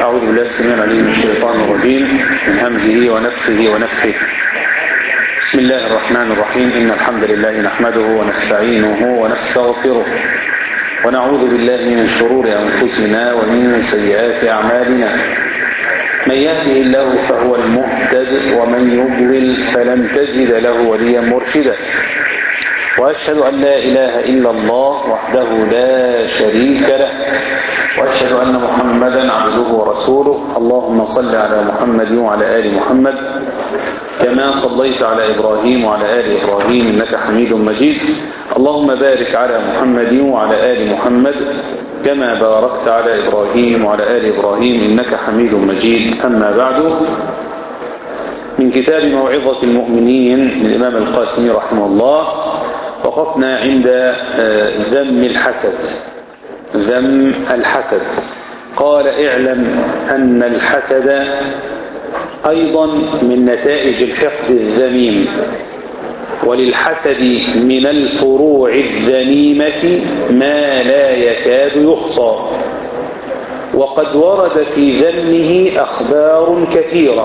أعوذ بالله السميع العليم من الشيطان الرجيم من همزه ونفخه ونفخه بسم الله الرحمن الرحيم إن الحمد لله نحمده ونستعينه ونستغفره ونعوذ بالله من شرور أنفسنا ومن سيئات أعمالنا من يهده الله فهو المهتد ومن يضلل فلن تجد له وليا مرشدا وأشهد أن لا إله إلا الله وحده لا شريك له وأشهد أن محمدا عبده ورسوله اللهم صل على محمد وعلى آل محمد كما صليت على إبراهيم وعلى آل إبراهيم إنك حميد مجيد اللهم بارك على محمد وعلى آل محمد كما باركت على إبراهيم وعلى آل إبراهيم إنك حميد مجيد أما بعد من كتاب موعظة المؤمنين للإمام القاسمي رحمه الله وقفنا عند ذم الحسد ذم الحسد قال اعلم أن الحسد أيضا من نتائج الحقد الذميم وللحسد من الفروع الذميمة ما لا يكاد يحصى وقد ورد في ذمه أخبار كثيرة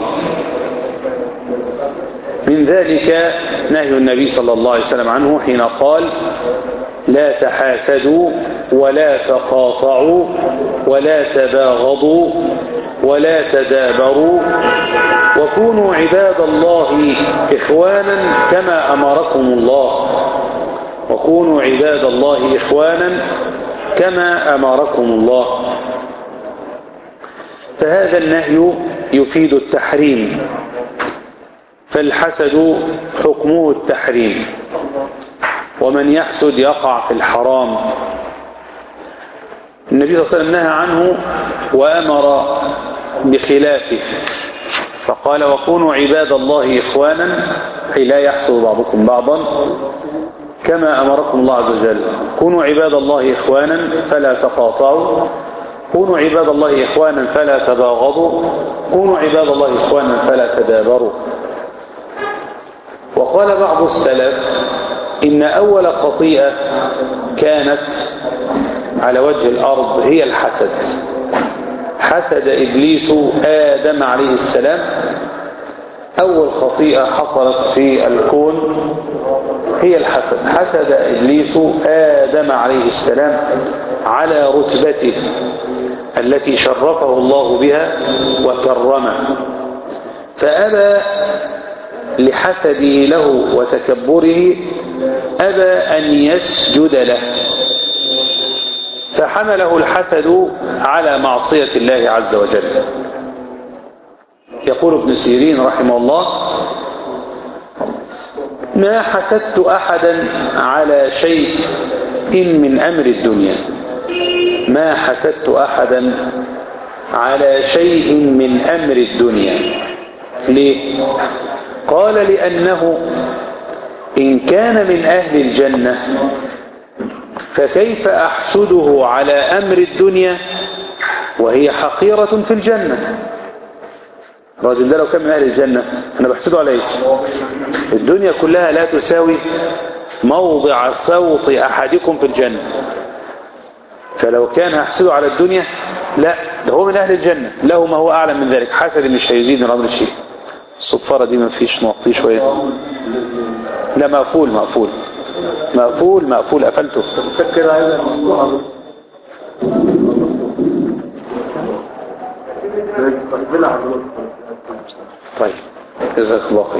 من ذلك نهي النبي صلى الله عليه وسلم عنه حين قال لا تحاسدوا ولا تقاطعوا ولا تباغضوا ولا تدابروا وكونوا عباد الله إخوانا كما أمركم الله وكونوا عباد الله إخوانا كما أمركم الله فهذا النهي يفيد التحريم فالحسد حكمه التحريم ومن يحسد يقع في الحرام النبي صلى الله عليه وسلم نهى عنه وأمر بخلافه فقال وكونوا عباد الله إخوانا أي لا يحسد بعضكم بعضا كما أمركم الله عز وجل كونوا عباد الله إخوانا فلا تقاطعوا كونوا عباد الله إخوانا فلا تباغضوا كونوا عباد الله إخوانا فلا تدابروا وقال بعض السلف إن أول خطيئة كانت على وجه الأرض هي الحسد حسد إبليس آدم عليه السلام أول خطيئة حصلت في الكون هي الحسد حسد إبليس آدم عليه السلام على رتبته التي شرفه الله بها وكرمه فأبى لحسده له وتكبره أبى أن يسجد له فحمله الحسد على معصية الله عز وجل يقول ابن سيرين رحمه الله ما حسدت أحدا على شيء إن من أمر الدنيا ما حسدت أحدا على شيء من أمر الدنيا ليه قال لأنه إن كان من أهل الجنة فكيف أحسده على أمر الدنيا وهي حقيرة في الجنة الراجل ده لو كان من أهل الجنة أنا بحسده على إيه الدنيا كلها لا تساوي موضع صوت أحدكم في الجنة فلو كان أحسده على الدنيا لا ده هو من أهل الجنة له ما هو أعلى من ذلك حسد مش هيزيد من أمر شيء الصفارة دي ما فيش نوطيه شوية لا مقفول مقفول مقفول مقفول قفلته كده عايز طيب جزاك الله خير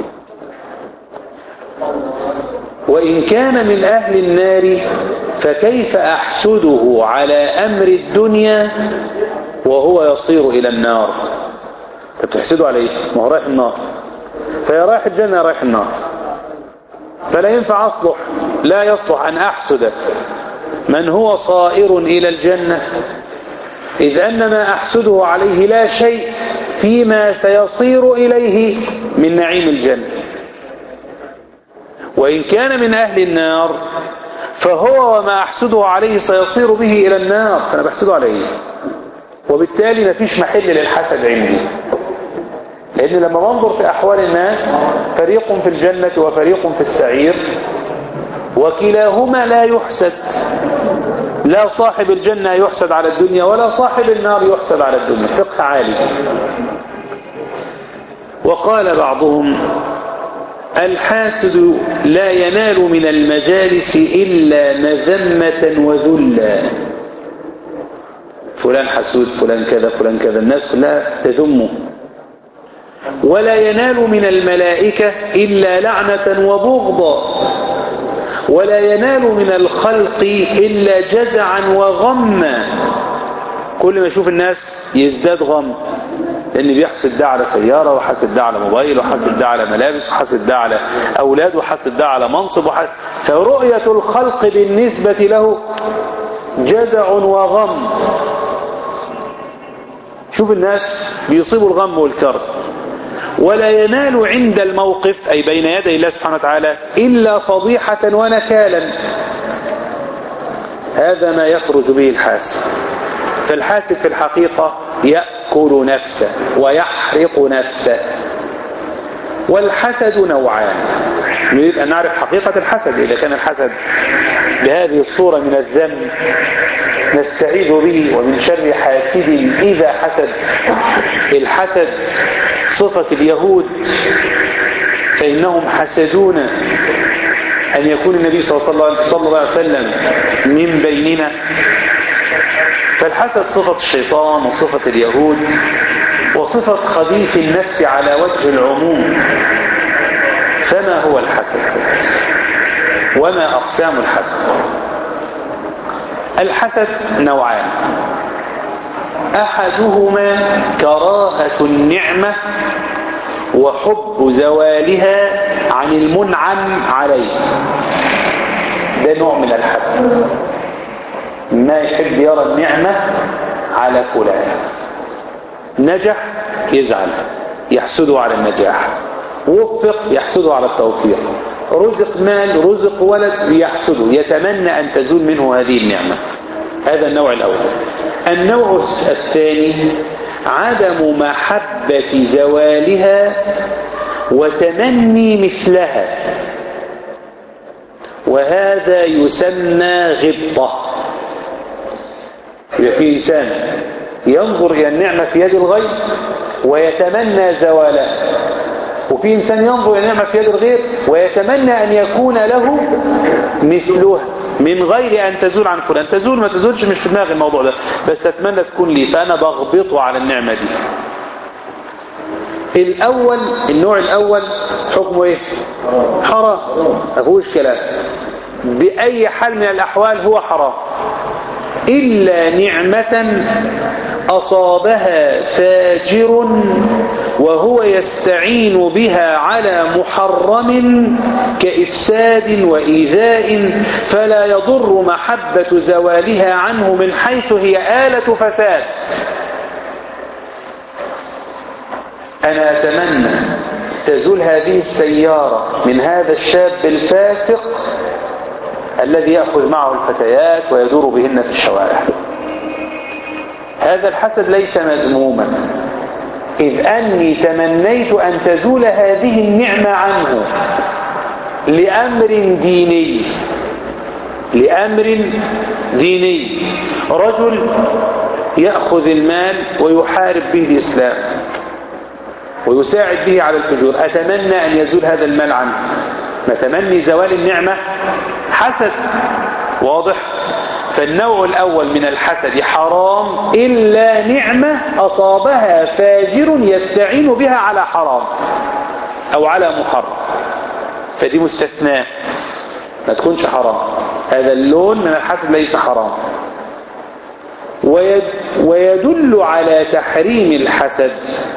وإن كان من أهل النار فكيف أحسده على أمر الدنيا وهو يصير إلى النار انت بتحسده على ايه ما هو رايح النار فيا رايح الجنة يا رايح النار فلا ينفع أصلح لا يصلح أن أحسد من هو صائر إلى الجنة إذ أن ما أحسده عليه لا شيء فيما سيصير إليه من نعيم الجنة وإن كان من أهل النار فهو وما أحسده عليه سيصير به إلى النار فأنا بحسده عليه وبالتالي ما فيش محل للحسد عندي لأن لما بنظر في أحوال الناس فريق في الجنة وفريق في السعير وكلاهما لا يحسد لا صاحب الجنة يحسد على الدنيا ولا صاحب النار يحسد على الدنيا فقه عالي وقال بعضهم الحاسد لا ينال من المجالس إلا مذمة وذلا فلان حسود فلان كذا فلان كذا الناس كلها تذمه ولا ينال من الملائكة إلا لعنة وبغضا ولا ينال من الخلق إلا جزعا وغما كل ما يشوف الناس يزداد غم لأن بيحسد ده على سيارة وحاسد ده على موبايل وحاسد ده على ملابس وحاسد ده على أولاد وحاسد ده على منصب وحاسد فرؤية الخلق بالنسبة له جزع وغم شوف الناس بيصيبوا الغم والكرب ولا ينال عند الموقف أي بين يدي الله سبحانه وتعالى إلا فضيحة ونكالا هذا ما يخرج به الحاسد فالحاسد في الحقيقة يأكل نفسه ويحرق نفسه والحسد نوعان نريد أن نعرف حقيقة الحسد إذا كان الحسد بهذه الصورة من الذم نستعيذ به ومن شر حاسد إذا حسد الحسد صفة اليهود فإنهم حسدون أن يكون النبي صلى الله عليه وسلم من بيننا فالحسد صفة الشيطان وصفة اليهود وصفة خبيث النفس على وجه العموم فما هو الحسد وما أقسام الحسد الحسد نوعان أحدهما كراهة النعمة وحب زوالها عن المنعم عليه ده نوع من الحسد ما يحب يرى النعمة على فلان نجح يزعل يحسده على النجاح وفق يحسده على التوفيق رزق مال رزق ولد يحسده يتمنى أن تزول منه هذه النعمة هذا النوع الأول النوع الثاني عدم محبة زوالها وتمني مثلها وهذا يسمى غبطة يبقى في إنسان ينظر إلى النعمة في يد الغير ويتمنى زوالها وفي إنسان ينظر إلى النعمة في يد الغير ويتمنى أن يكون له مثلها من غير أن تزول عن فلان تزول ما تزولش مش في دماغي الموضوع ده بس أتمنى تكون لي فأنا بغبطه على النعمة دي الأول النوع الأول حكمه إيه حرام ما فيهوش كلام بأي حال من الأحوال هو حرام إلا نعمة أصابها فاجر وهو يستعين بها على محرم كإفساد وإيذاء فلا يضر محبة زوالها عنه من حيث هي آلة فساد أنا أتمنى تزول هذه السيارة من هذا الشاب الفاسق الذي يأخذ معه الفتيات ويدور بهن في الشوارع هذا الحسد ليس مذموما إذ أني تمنيت أن تزول هذه النعمة عنه لأمر ديني لأمر ديني رجل يأخذ المال ويحارب به الإسلام ويساعد به على الفجور أتمنى أن يزول هذا المال عنه نتمني زوال النعمة حسد واضح فالنوع الأول من الحسد حرام إلا نعمة أصابها فاجر يستعين بها على حرام أو على محرم فدي مستثناء ما تكونش حرام هذا اللون من الحسد ليس حرام ويدل على تحريم الحسد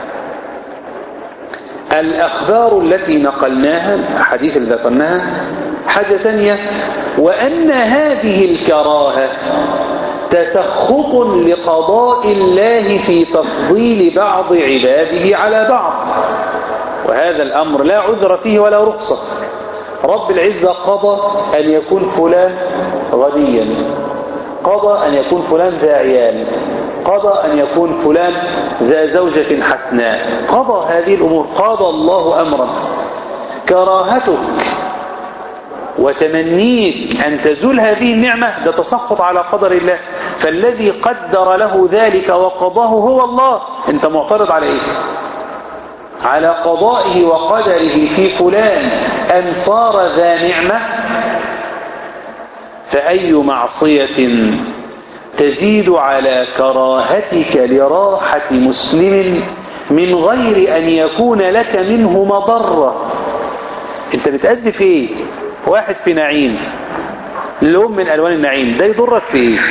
الأخبار التي نقلناها الحديث اللي ذكرناها حاجة ثانية وأن هذه الكراهة تسخط لقضاء الله في تفضيل بعض عباده على بعض وهذا الأمر لا عذر فيه ولا رخصة رب العزة قضى أن يكون فلان غنيا قضى أن يكون فلان ذا عيال قضى أن يكون فلان ذا زوجة حسناء قضى هذه الأمور قضى الله أمرا كراهتك وتمنيت أن تزول هذه النعمة ده تسخط على قدر الله فالذي قدر له ذلك وقضاه هو الله انت معترض على ايه على قضائه وقدره في فلان أن صار ذا نعمة فأي معصية تزيد على كراهتك لراحة مسلم من غير أن يكون لك منه مضرة انت بتأدي في ايه واحد في نعيم لون من ألوان النعيم ده يضرك في ايه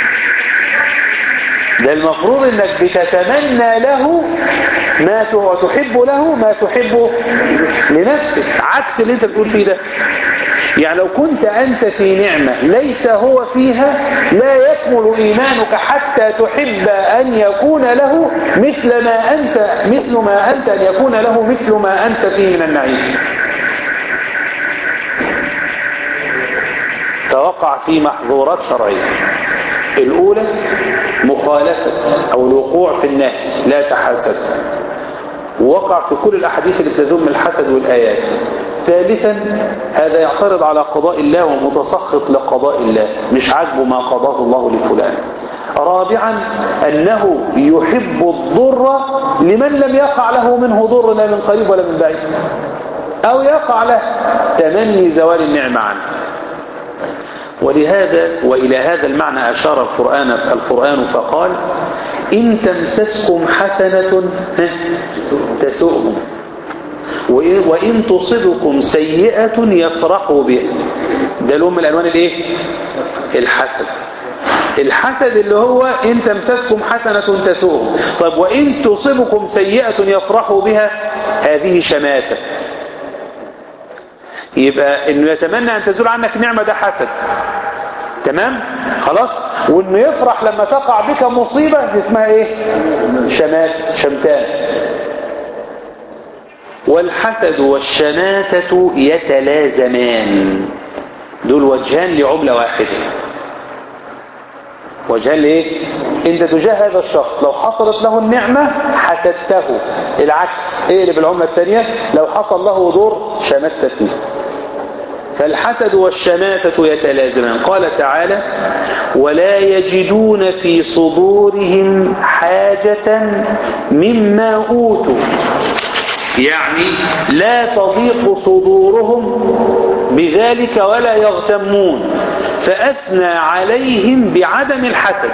ده المفروض انك بتتمنى له ما وتحب له ما تحبه لنفسك عكس اللي انت بتقول فيه ده يعني لو كنت أنت في نعمة ليس هو فيها لا يكمل إيمانك حتى تحب أن يكون له مثل ما أنت مثل ما أنت أن يكون له مثل ما أنت فيه من النعيم توقع في محظورات شرعية الأولى مخالفة أو الوقوع في النهي لا تحاسد وقع في كل الأحاديث اللي تذم الحسد والآيات ثالثا هذا يعترض على قضاء الله ومتسخط لقضاء الله مش عاجبه ما قضاه الله لفلان رابعا أنه يحب الضر لمن لم يقع له منه ضر لا من قريب ولا من بعيد أو يقع له تمني زوال النعمة عنه ولهذا وإلى هذا المعنى أشار القرآن القرآن فقال إن تمسسكم حسنة تسؤهم وإن تصبكم سيئة يفرحوا بها ده لهم من الألوان الإيه الحسد الحسد اللي هو إن تمسسكم حسنة تسؤهم طيب وإن تصبكم سيئة يفرحوا بها هذه شماتة يبقى انه يتمنى ان تزول عنك نعمة ده حسد تمام خلاص وانه يفرح لما تقع بك مصيبة دي اسمها ايه شمات شمتان والحسد والشماتة يتلازمان دول وجهان لعملة واحدة وجهان لإيه؟ انت تجاه هذا الشخص لو حصلت له النعمة حسدته العكس ايه اللي بالعملة الثانية لو حصل له ضر شمتت فيه فالحسد والشماتة يتلازمان قال تعالى ولا يجدون في صدورهم حاجة مما أوتوا يعني لا تضيق صدورهم بذلك ولا يغتمون فأثنى عليهم بعدم الحسد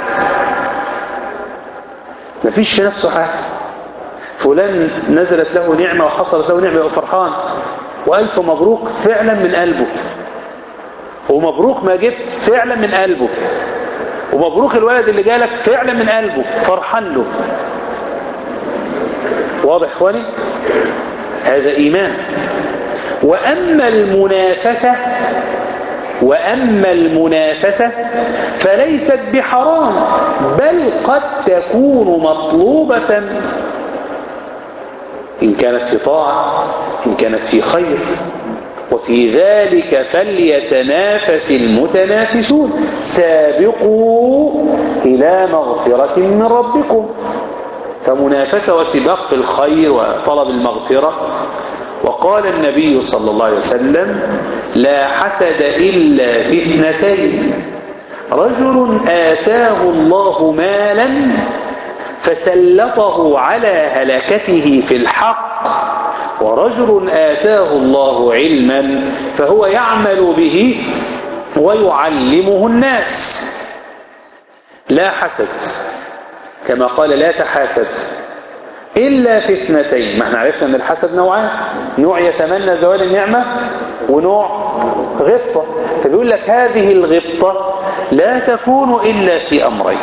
ما فيش في نفسه حاجة فلان نزلت له نعمة وحصلت له نعمة وفرحان وألف مبروك فعلا من قلبه ومبروك ما جبت فعلا من قلبه ومبروك الولد اللي جالك فعلا من قلبه فرحان له واضح اخواني هذا ايمان واما المنافسه واما المنافسه فليست بحرام بل قد تكون مطلوبه ان كانت في طاعه ان كانت في خير وفي ذلك فليتنافس المتنافسون سابقوا إلى مغفرة من ربكم فمنافسة وسباق في الخير وطلب المغفرة وقال النبي صلى الله عليه وسلم لا حسد إلا في اثنتين رجل آتاه الله مالا فسلطه على هلكته في الحق ورجل آتاه الله علما فهو يعمل به ويعلمه الناس لا حسد كما قال لا تحاسد إلا في اثنتين ما احنا عرفنا أن الحسد نوعان نوع يتمنى زوال النعمة ونوع غبطة فبيقول لك هذه الغبطة لا تكون إلا في أمرين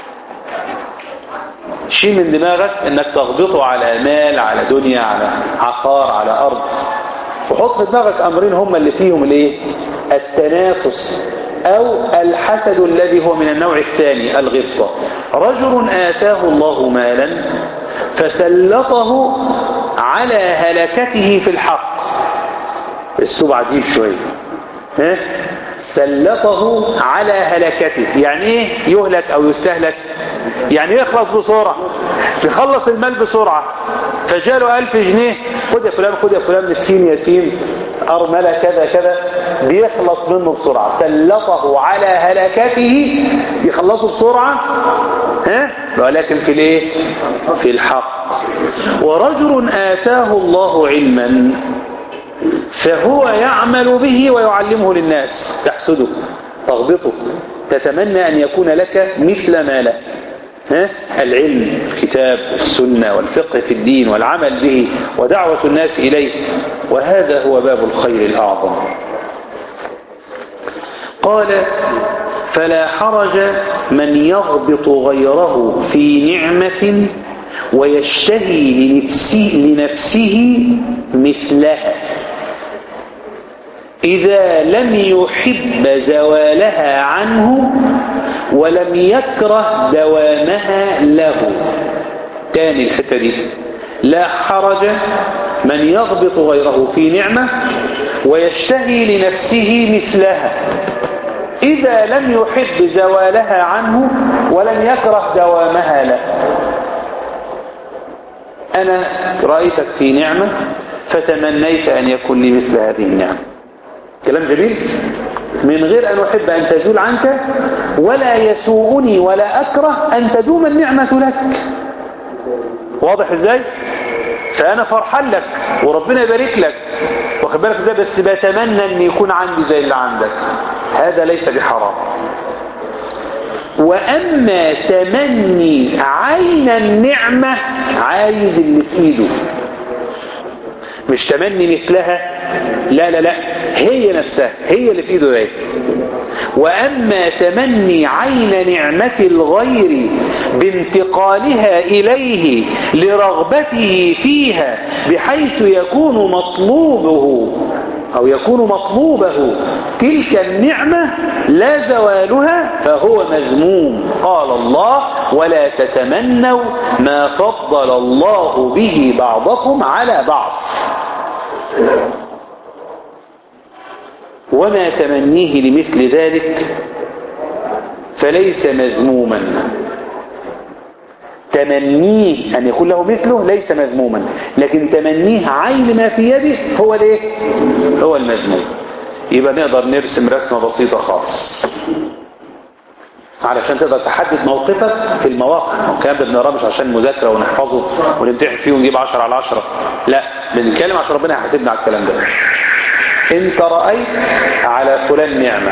شيل من دماغك انك تغبطه على مال على دنيا على عقار على ارض وحط في دماغك امرين هما اللي فيهم الايه التنافس او الحسد الذي هو من النوع الثاني الغبطة رجل آتاه الله مالا فسلطه على هلكته في الحق السوب عجيب شوية ها سلطه على هلكته يعني ايه يهلك او يستهلك يعني يخلص بسرعة يخلص المال بسرعة فجاله ألف جنيه خد يا فلان خد يا فلان مسكين يتيم أرملة كذا كذا بيخلص منه بسرعة سلطه على هلكته يخلصه بسرعة ها ولكن في الايه في الحق ورجل آتاه الله علما فهو يعمل به ويعلمه للناس تحسده تغبطه تتمنى أن يكون لك مثل ما له ها؟ العلم الكتاب والسنة والفقه في الدين والعمل به ودعوة الناس إليه وهذا هو باب الخير الأعظم قال فلا حرج من يغبط غيره في نعمة ويشتهي لنفسه, لنفسه مثلها إذا لم يحب زوالها عنه ولم يكره دوامها له تاني الحتة دي لا حرج من يغبط غيره في نعمة ويشتهي لنفسه مثلها إذا لم يحب زوالها عنه ولم يكره دوامها له أنا رأيتك في نعمة فتمنيت أن يكون لي مثل هذه النعمة كلام جميل من غير أن أحب أن تزول عنك ولا يسوءني ولا أكره أن تدوم النعمة لك واضح ازاي فأنا فرحان لك وربنا يبارك لك واخد بالك ازاي بس بتمنى أن يكون عندي زي اللي عندك هذا ليس بحرام وأما تمني عين النعمة عايز اللي في ايده مش تمني مثلها لا لا لا هي نفسها هي اللي في ايده ده وأما تمني عين نعمة الغير بانتقالها إليه لرغبته فيها بحيث يكون مطلوبه أو يكون مطلوبه تلك النعمة لا زوالها فهو مذموم قال الله ولا تتمنوا ما فضل الله به بعضكم على بعض وما تمنيه لمثل ذلك فليس مذموما تمنيه أن يكون له مثله ليس مذموما لكن تمنيه عين ما في يده هو الايه هو المذموم يبقى نقدر نرسم رسمة بسيطة خالص علشان تقدر تحدد موقفك في المواقف الكلام ده بنقراه مش عشان مذاكرة ونحفظه ونمتحن فيه ونجيب 10 على 10 لا بنتكلم عشان ربنا يحاسبنا على الكلام ده انت رأيت على فلان نعمة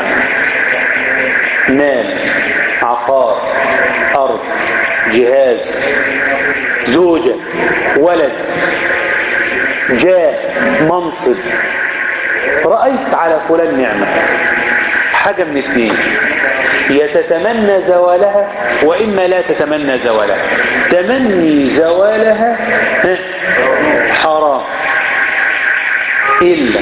مال عقار أرض جهاز زوجة ولد جاه منصب رأيت على فلان نعمة حاجة من اثنين يتتمنى زوالها وإما لا تتمنى زوالها تمني زوالها حرام إلا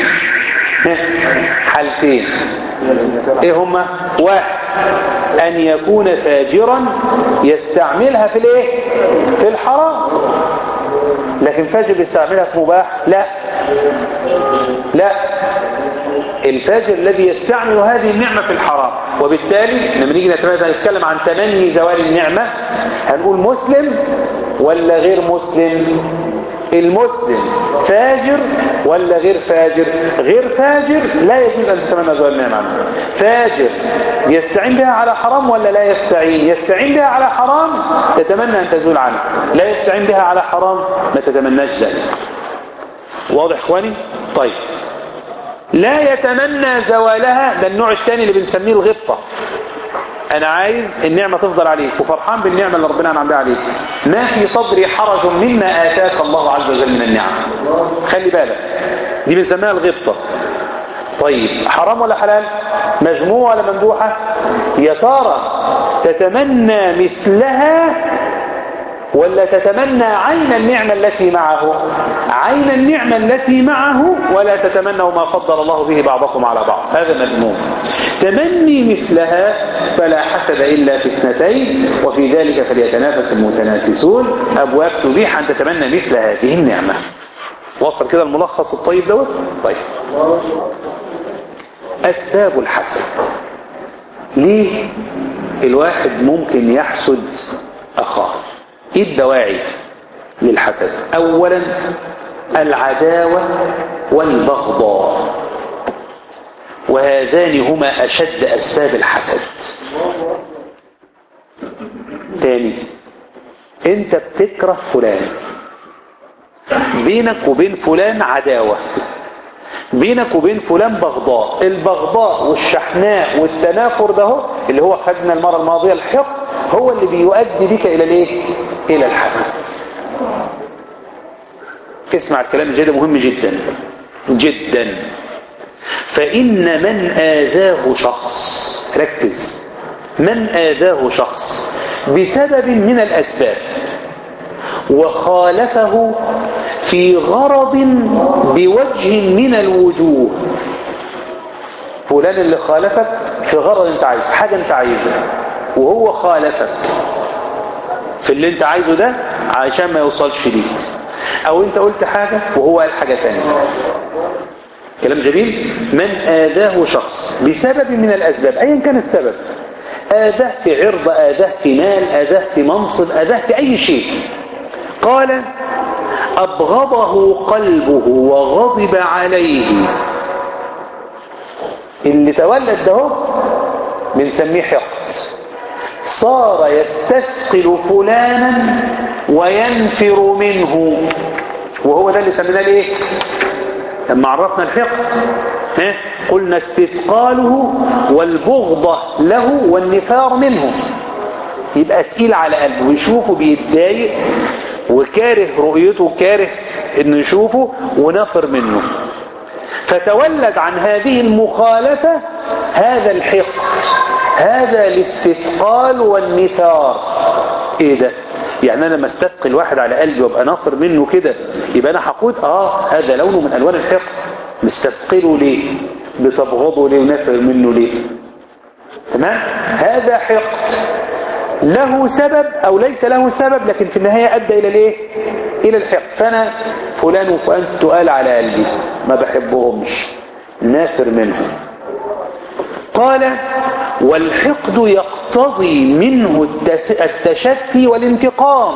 حالتين ايه هما واحد ان يكون فاجرا يستعملها في الايه في الحرام لكن فاجر يستعملها في مباح لا لا الفاجر الذي يستعمل هذه النعمة في الحرام وبالتالي لما نيجي نتكلم عن تمني زوال النعمة هنقول مسلم ولا غير مسلم المسلم فاجر ولا غير فاجر غير فاجر لا يجوز أن تتمنى زوال النعمة عنه فاجر يستعين بها على حرام ولا لا يستعين يستعين بها على حرام يتمنى أن تزول عنه لا يستعين بها على حرام ما تتمناش ذلك واضح اخواني طيب لا يتمنى زوالها ده النوع الثاني اللي بنسميه الغبطة انا عايز النعمة تفضل عليك وفرحان بالنعمة اللي ربنا انعم بها عليك ما في صدري حرج مما اتاك الله عز وجل من النعم خلي بالك دي بنسميها الغبطة طيب حرام ولا حلال مذمومة ولا ممدوحة يا ترى تتمنى مثلها ولا تتمنى عين النعمة التي معه عين النعمة التي معه ولا تتمنى ما فضل الله به بعضكم على بعض هذا مذموم تمني مثلها فلا حسد إلا في اثنتين وفي ذلك فليتنافس المتنافسون أبواب تبيح أن تتمنى مثل هذه النعمة وصل كده الملخص الطيب دوت طيب أسباب الحسد ليه الواحد ممكن يحسد أخاه ايه الدواعي للحسد اولا العداوة والبغضاء وهذان هما أشد أسباب الحسد تاني انت بتكره فلان بينك وبين فلان عداوة بينك وبين فلان بغضاء البغضاء والشحناء والتنافر ده هو اللي هو خدنا المرة الماضية الحق هو اللي بيؤدي بك الى الايه الى الحسد اسمع الكلام الجاي ده مهم جدا جدا فإن من آذاه شخص ركز من آذاه شخص بسبب من الأسباب وخالفه في غرض بوجه من الوجوه فلان اللي خالفك في غرض انت عايز حاجة انت عايزها وهو خالفك في اللي انت عايزه ده عشان ما يوصلش ليك او انت قلت حاجة وهو قال حاجة تانية كلام جميل من آذاه شخص بسبب من الأسباب أيا كان السبب آذاه في عرض آذاه في مال آذاه في منصب آذاه في أي شيء قال أبغضه قلبه وغضب عليه اللي تولد ده بنسميه حقد صار يستثقل فلانا وينفر منه وهو ده اللي سميناه الايه لما عرفنا الحقد ها قلنا استثقاله والبغضة له والنفار منه يبقى تقيل على قلبه ويشوفه بيتضايق وكاره رؤيته كاره انه يشوفه ونفر منه فتولد عن هذه المخالفة هذا الحقد هذا الاستثقال والنثار ايه ده يعني انا لما استثقل واحد على قلبي وابقى نافر منه كده يبقى انا هقول اه هذا لونه من الوان الحقد مستثقله ليه بتبغضه ليه ونافر منه ليه تمام هذا حقد له سبب او ليس له سبب لكن في النهاية ادى الى الايه الى الحقد فانا فلان وفلان تقال على قلبي ما بحبهمش نافر منهم قال والحقد يقتضي منه التشفي والانتقام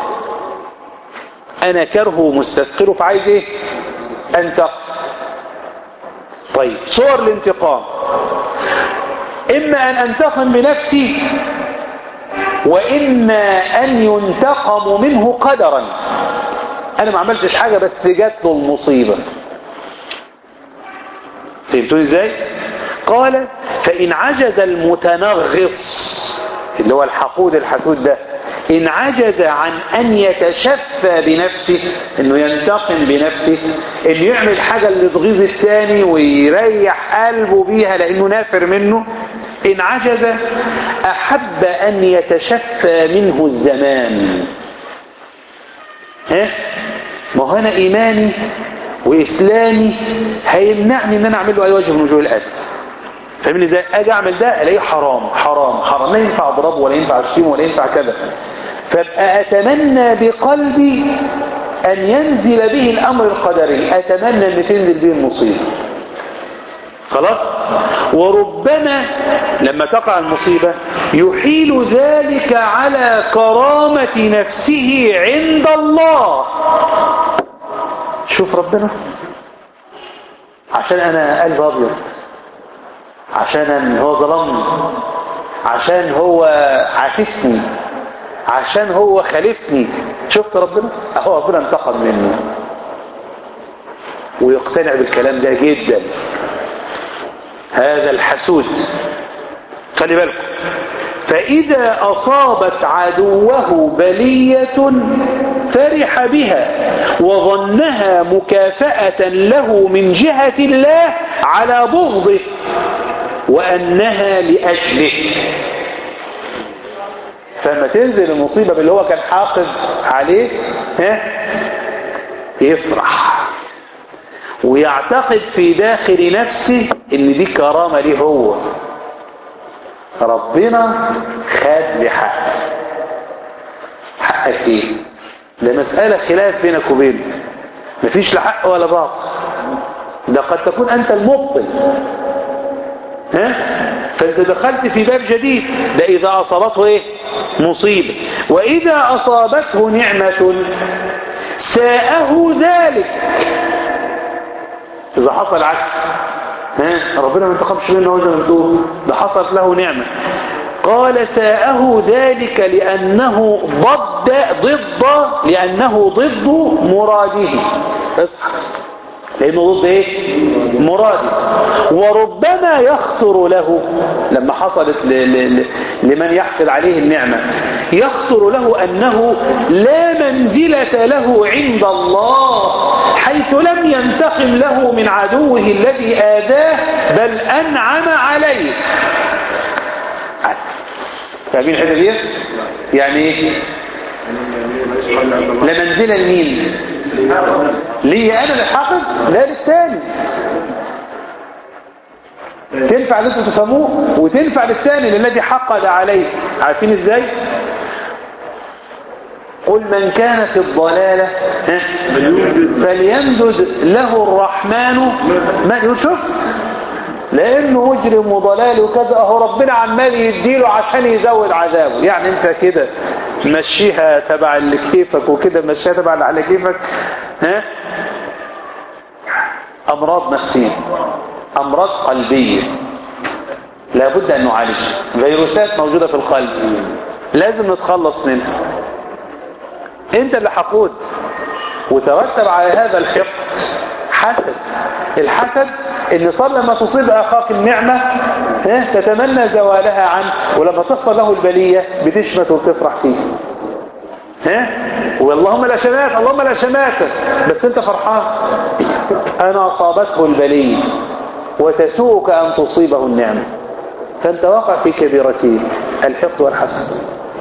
انا كرهه مستثقله فعايز ايه انتقم طيب صور الانتقام اما ان انتقم بنفسي واما ان ينتقم منه قدرا انا ما عملتش حاجة بس جات له المصيبة فهمتوا ازاي قال فإن عجز المتنغص اللي هو الحقود الحسود ده إن عجز عن أن يتشفى بنفسه إنه ينتقم بنفسه إنه يعمل حاجة اللي تغيظ الثاني ويريح قلبه بيها لأنه نافر منه إن عجز أحب أن يتشفى منه الزمان ها ما هو أنا إيماني وإسلامي هيمنعني إن أنا أعمل له أي وجه من وجوه الأذى فاهمني ازاي اجي اعمل ده الاقيه حرام حرام حرام لا ينفع اضربه ولا ينفع اشتمه ولا ينفع كذا فابقى اتمنى بقلبي ان ينزل به الامر القدري اتمنى ان تنزل به المصيبه خلاص وربما لما تقع المصيبة يحيل ذلك على كرامة نفسه عند الله شوف ربنا عشان انا قلب ابيض عشان هو ظلمني عشان هو عاكسني عشان هو خالفني شفت ربنا اهو ربنا انتقم منه ويقتنع بالكلام ده جدا هذا الحسود خلي بالكم فإذا أصابت عدوه بلية فرح بها وظنها مكافأة له من جهة الله على بغضه وأنها لأجله فلما تنزل المصيبة باللي هو كان حاقد عليه ها يفرح ويعتقد في داخل نفسه ان دي كرامة ليه هو ربنا خد بحق حقك ايه ده مسألة خلاف بينك وبينه مفيش لا حق ولا باطل ده قد تكون انت المبطل ها فانت دخلت في باب جديد ده اذا اصابته ايه مصيبة واذا اصابته نعمة ساءه ذلك اذا حصل عكس ها ربنا ما انتقمش منه زي ما بتقول ده حصلت له نعمة قال ساءه ذلك لأنه ضد ضد لأنه ضد مراده اصحى لأنه ضد ايه مراده وربما يخطر له لما حصلت ل ل لمن يحقد عليه النعمة يخطر له أنه لا منزلة له عند الله حيث لم ينتقم له من عدوه الذي آذاه بل أنعم عليه فاهمين الحته دي يعني ايه لا منزله لمين ليه انا اللي حافظ لا للتاني تنفع ان انتوا تفهموه وتنفع للتاني للذي حقد عليه عارفين ازاي قل من كان في الضلالة فليمدد له الرحمن ما شفت لانه مجرم وضلال وكذا اهو ربنا عمال يديله عشان يزود عذابه يعني انت كده مشيها تبع اللي كيفك وكده مشيها تبع اللي على كيفك ها امراض نفسيه امراض قلبيه لابد ان نعالج فيروسات موجوده في القلب لازم نتخلص منها انت اللي حقود وترتب على هذا الحقد حسد الحسد ان صار لما تصيب اخاك النعمة تتمنى زوالها عنه ولما تحصل له البلية بتشمت وبتفرح فيه ها واللهم لا شمات اللهم لا شمات بس انت فرحان انا اصابته البلية وتسوءك ان تصيبه النعمة فانت واقع في كبيرتين الحقد والحسد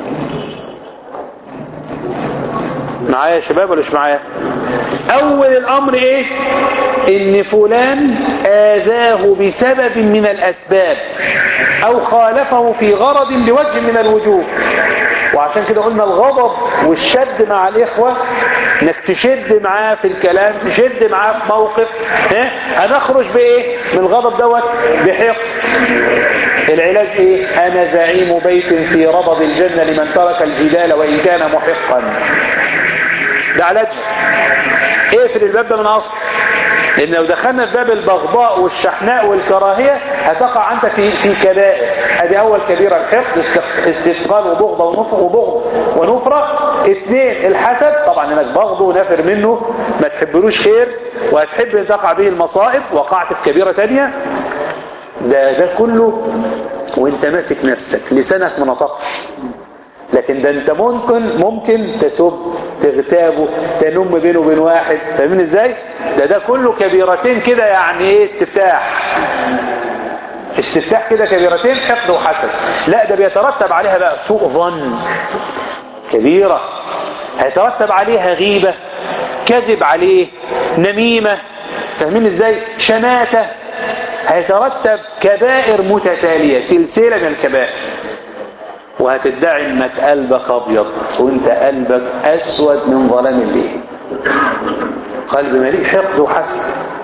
معايا يا شباب ولا مش معايا اول الامر ايه ان فلان اذاه بسبب من الاسباب او خالفه في غرض بوجه من الوجوه وعشان كده قلنا الغضب والشد مع الاخوة انك تشد معاه في الكلام تشد معاه في موقف ها هنخرج بايه من الغضب دوت بحقد العلاج ايه انا زعيم بيت في ربض الجنة لمن ترك الجدال وان كان محقا ده علاجها اقفل الباب ده من اصل لان لو دخلنا في باب البغضاء والشحناء والكراهية هتقع انت في في كبائر ادي اول كبيرة الحقد استثقال وبغض ونفر وبغض ونفرة اثنين الحسد طبعا انك بغض ونفر منه ما تحبلوش خير وهتحب ان تقع به المصائب وقعت في كبيرة تانية ده ده كله وانت ماسك نفسك لسانك ما نطقش لكن ده انت ممكن ممكن تسب تغتابه تنم بينه وبين واحد فاهمين ازاي ده ده كله كبيرتين كده يعني ايه استفتاح استفتاح كده كبيرتين حقد وحسد لا ده بيترتب عليها بقى سوء ظن كبيرة هيترتب عليها غيبة كذب عليه نميمة فاهمين ازاي شماتة هيترتب كبائر متتالية سلسلة من الكبائر وهتدعي انك قلبك ابيض وانت قلبك اسود من ظلام الليل قلب مليء حقد وحسد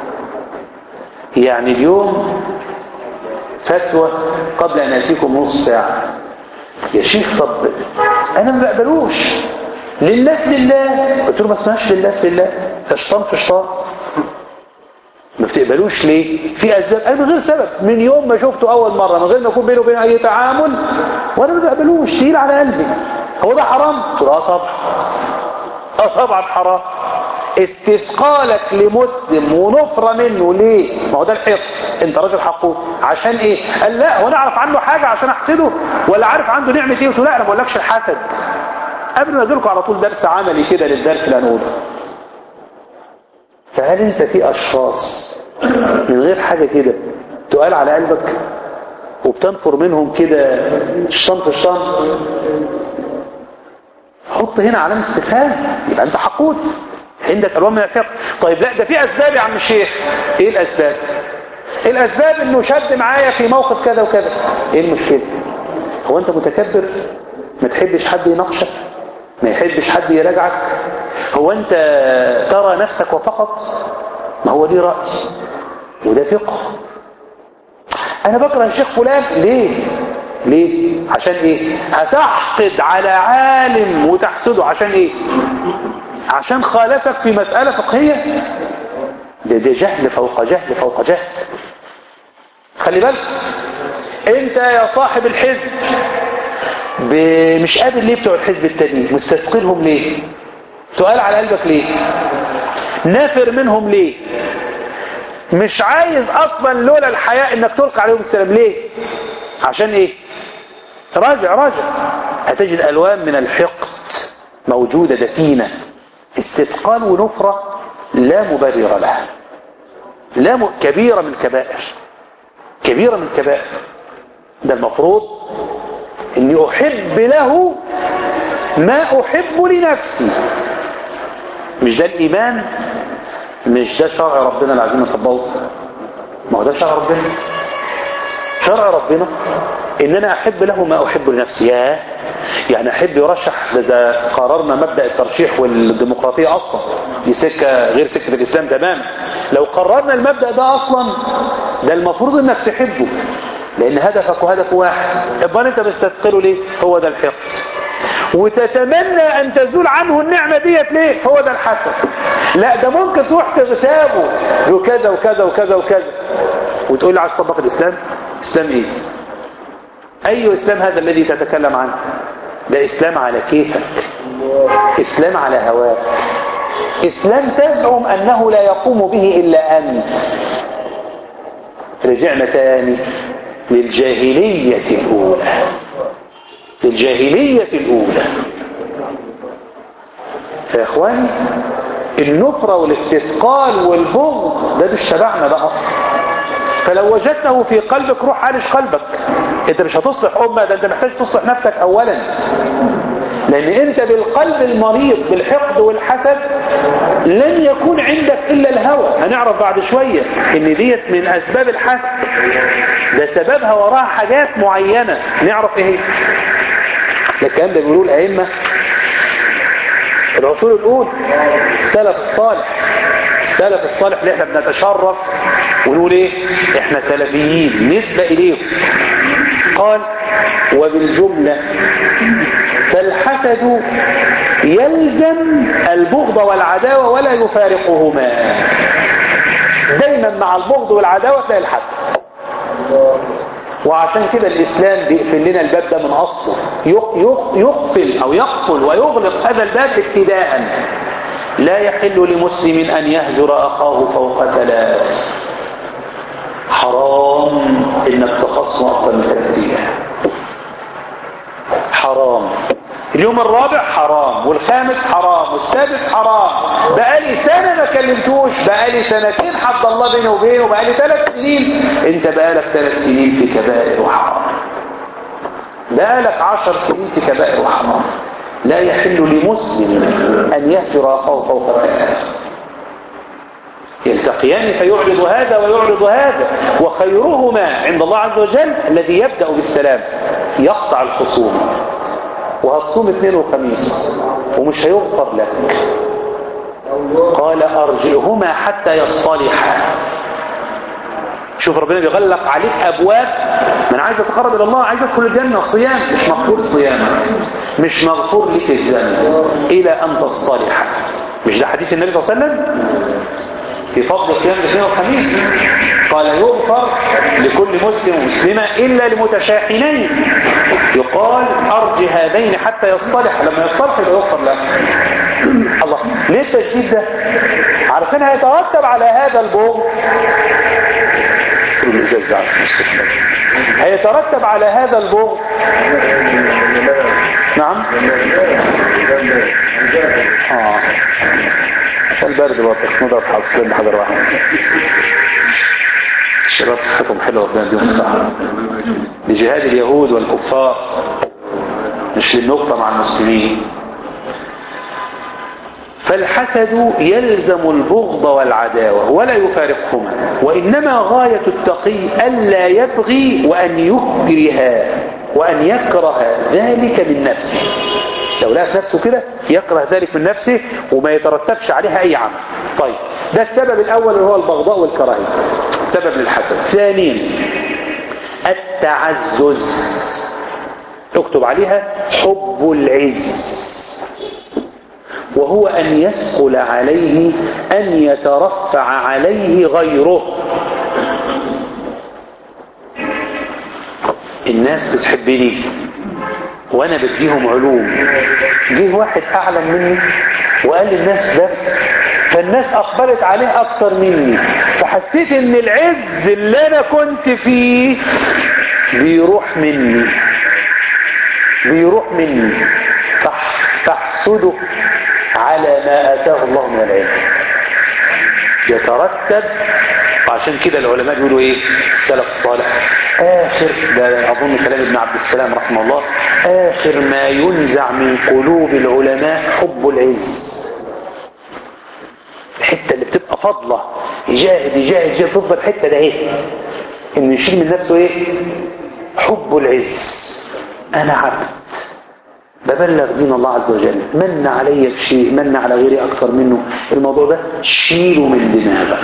يعني اليوم فتوى قبل ان اتيكم نص ساعة يا شيخ طب انا ما بقبلوش لله لله قلت له ما اسمهاش لله لله فشطان فشطان ما بتقبلوش ليه في اسباب انا من غير سبب من يوم ما شفته اول مرة من غير ما يكون بينه وبين اي تعامل وانا ما بقبلوش تقيل على قلبي هو ده حرام قلت له اه طبعا اه طبعا حرام استثقالك لمسلم ونفرة منه ليه ما هو ده الحقد انت راجل حقود عشان ايه قال لا وانا اعرف عنه حاجة عشان احقده ولا عارف عنده نعمة ايه قلت له لا انا ما بقولكش الحسد قبل ما اجيلكم على طول درس عملي كده للدرس اللي هنقوله فهل انت في اشخاص من غير حاجة كده تقال على قلبك وبتنفر منهم كده الشنط الشنط حط هنا علامة استفهام يبقى انت حقود عندك الوان من الحقد طيب لا ده في اسباب يا عم الشيخ ايه الاسباب الاسباب انه شد معايا في موقف كذا وكذا ايه المشكلة هو انت متكبر ما تحبش حد يناقشك ما يحبش حد يراجعك هو انت ترى نفسك وفقط ما هو دي رأي وده فقه انا بكره الشيخ فلان ليه ليه عشان ايه هتحقد على عالم وتحسده عشان ايه عشان خالفك في مسألة فقهية ده, ده جهل فوق جهل فوق جهل خلي بالك انت يا صاحب الحزب ب... مش قابل ليه بتوع الحزب التاني مستثقلهم ليه تقال على قلبك ليه نافر منهم ليه مش عايز اصلا لولا الحياء انك تلقى عليهم السلام ليه عشان ايه راجع راجع هتجد الوان من الحقد موجودة دفينة استثقال ونفرة لا مبرر لها لا م... كبيرة من كبائر كبيرة من كبائر ده المفروض اني احب له ما احب لنفسي مش ده الايمان مش ده شرع ربنا اللي عايزين نطبقه ما هو ده شرع ربنا شرع ربنا ان انا احب له ما احب لنفسي ياه يعني احب يرشح ده اذا قررنا مبدا الترشيح والديمقراطيه اصلا دي سكه غير سكه الاسلام تماما لو قررنا المبدا ده اصلا ده المفروض انك تحبه لان هدفك وهدفه واحد امال انت مستثقله ليه هو ده الحقد وتتمنى ان تزول عنه النعمه ديت ليه هو ده الحسد لا ده ممكن تروح تغتابه له كذا وكذا وكذا وكذا وتقول لي عايز تطبق الاسلام اسلام ايه اي اسلام هذا الذي تتكلم عنه ده اسلام على كيفك اسلام على هواك اسلام تزعم انه لا يقوم به الا انت رجعنا تاني للجاهلية الاولى للجاهلية الاولى فيا اخواني النفرة والاستثقال والبغض ده مش تبعنا ده اصلا فلو وجدته في قلبك روح عالج قلبك انت مش هتصلح امة ده انت محتاج تصلح نفسك اولا لان انت بالقلب المريض بالحقد والحسد لن يكون عندك الا الهوى هنعرف بعد شوية ان ديت من اسباب الحسد ده سببها وراها حاجات معينة نعرف ايه هي الكلام ده بيقولوه الائمة العصور الاولى السلف الصالح السلف الصالح اللي احنا بنتشرف ونقول ايه احنا سلفيين نسبة اليهم قال وبالجملة فالحسد يلزم البغض والعداوة ولا يفارقهما دايما مع البغض والعداوة تلاقي الحسد وعشان كده الإسلام بيقفل لنا الباب ده من أصله يقفل أو يقفل ويغلق هذا الباب ابتداء لا يحل لمسلم أن يهجر أخاه فوق ثلاث حرام إنك تخصم أكثر من ثلاث حرام اليوم الرابع حرام والخامس حرام والسادس حرام بقالي سنة ما كلمتوش بقالي سنتين حد الله بيني وبينه بقالي ثلاث سنين انت بقالك ثلاث سنين في كبائر وحرام بقالك عشر سنين في كبائر وحرام لا يحل لمسلم أن يهجر أخاه فوق ثلاث يلتقيان فيعرض هذا ويعرض هذا وخيرهما عند الله عز وجل الذي يبدأ بالسلام يقطع الخصوم وهتصوم اثنين وخميس ومش هيغفر لك قال ارجئهما حتى يصطلحا شوف ربنا بيغلق عليك ابواب من عايز يتقرب الى الله عايز يدخل الجنه صيام مش مغفور صيامك مش مغفور لك الذنب الى ان تصطلح مش ده حديث النبي صلى الله عليه وسلم في فضل صيام الاثنين والخميس قال يغفر لكل مسلم ومسلمة إلا لمتشاحنين يقال أرج هذين حتى يصطلح لما يصطلح يبقى يغفر له الله ليه التجديد ده عارفين هيترتب على هذا البغض الإزاز ده عشان يستشمل هيترتب على هذا البغض نعم اه عشان البرد برضه نضرب حاصلين بحجر واحد الشباب صحتهم حلوه ربنا يديهم الصحه لجهاد اليهود والكفار مش للنقطه مع المسلمين فالحسد يلزم البغض والعداوة ولا يفارقهما وإنما غاية التقي ألا يبغي وأن يكره وأن يكره ذلك من نفسه لو لقى نفسه كده يكره ذلك من نفسه وما يترتبش عليها أي عمل طيب ده السبب الأول اللي هو البغضاء والكراهية سبب للحسد ثانيا التعزز اكتب عليها حب العز وهو أن يثقل عليه أن يترفع عليه غيره الناس بتحبني وانا بديهم علوم جه واحد اعلم مني وقال للناس درس فالناس اقبلت عليه اكتر مني فحسيت ان العز اللي انا كنت فيه بيروح مني بيروح مني تحسده على ما اتاه الله من العلم يترتب وعشان كده العلماء بيقولوا ايه السلف الصالح اخر ده اظن كلام ابن عبد السلام رحمه الله اخر ما ينزع من قلوب العلماء حب العز الحته اللي بتبقى فضله يجاهد يجاهد يجاهد تفضل الحته ده ايه انه يشيل من نفسه ايه حب العز انا عبد ببلغ دين الله عز وجل من علي بشيء من على غيري اكتر منه الموضوع ده شيله من دماغك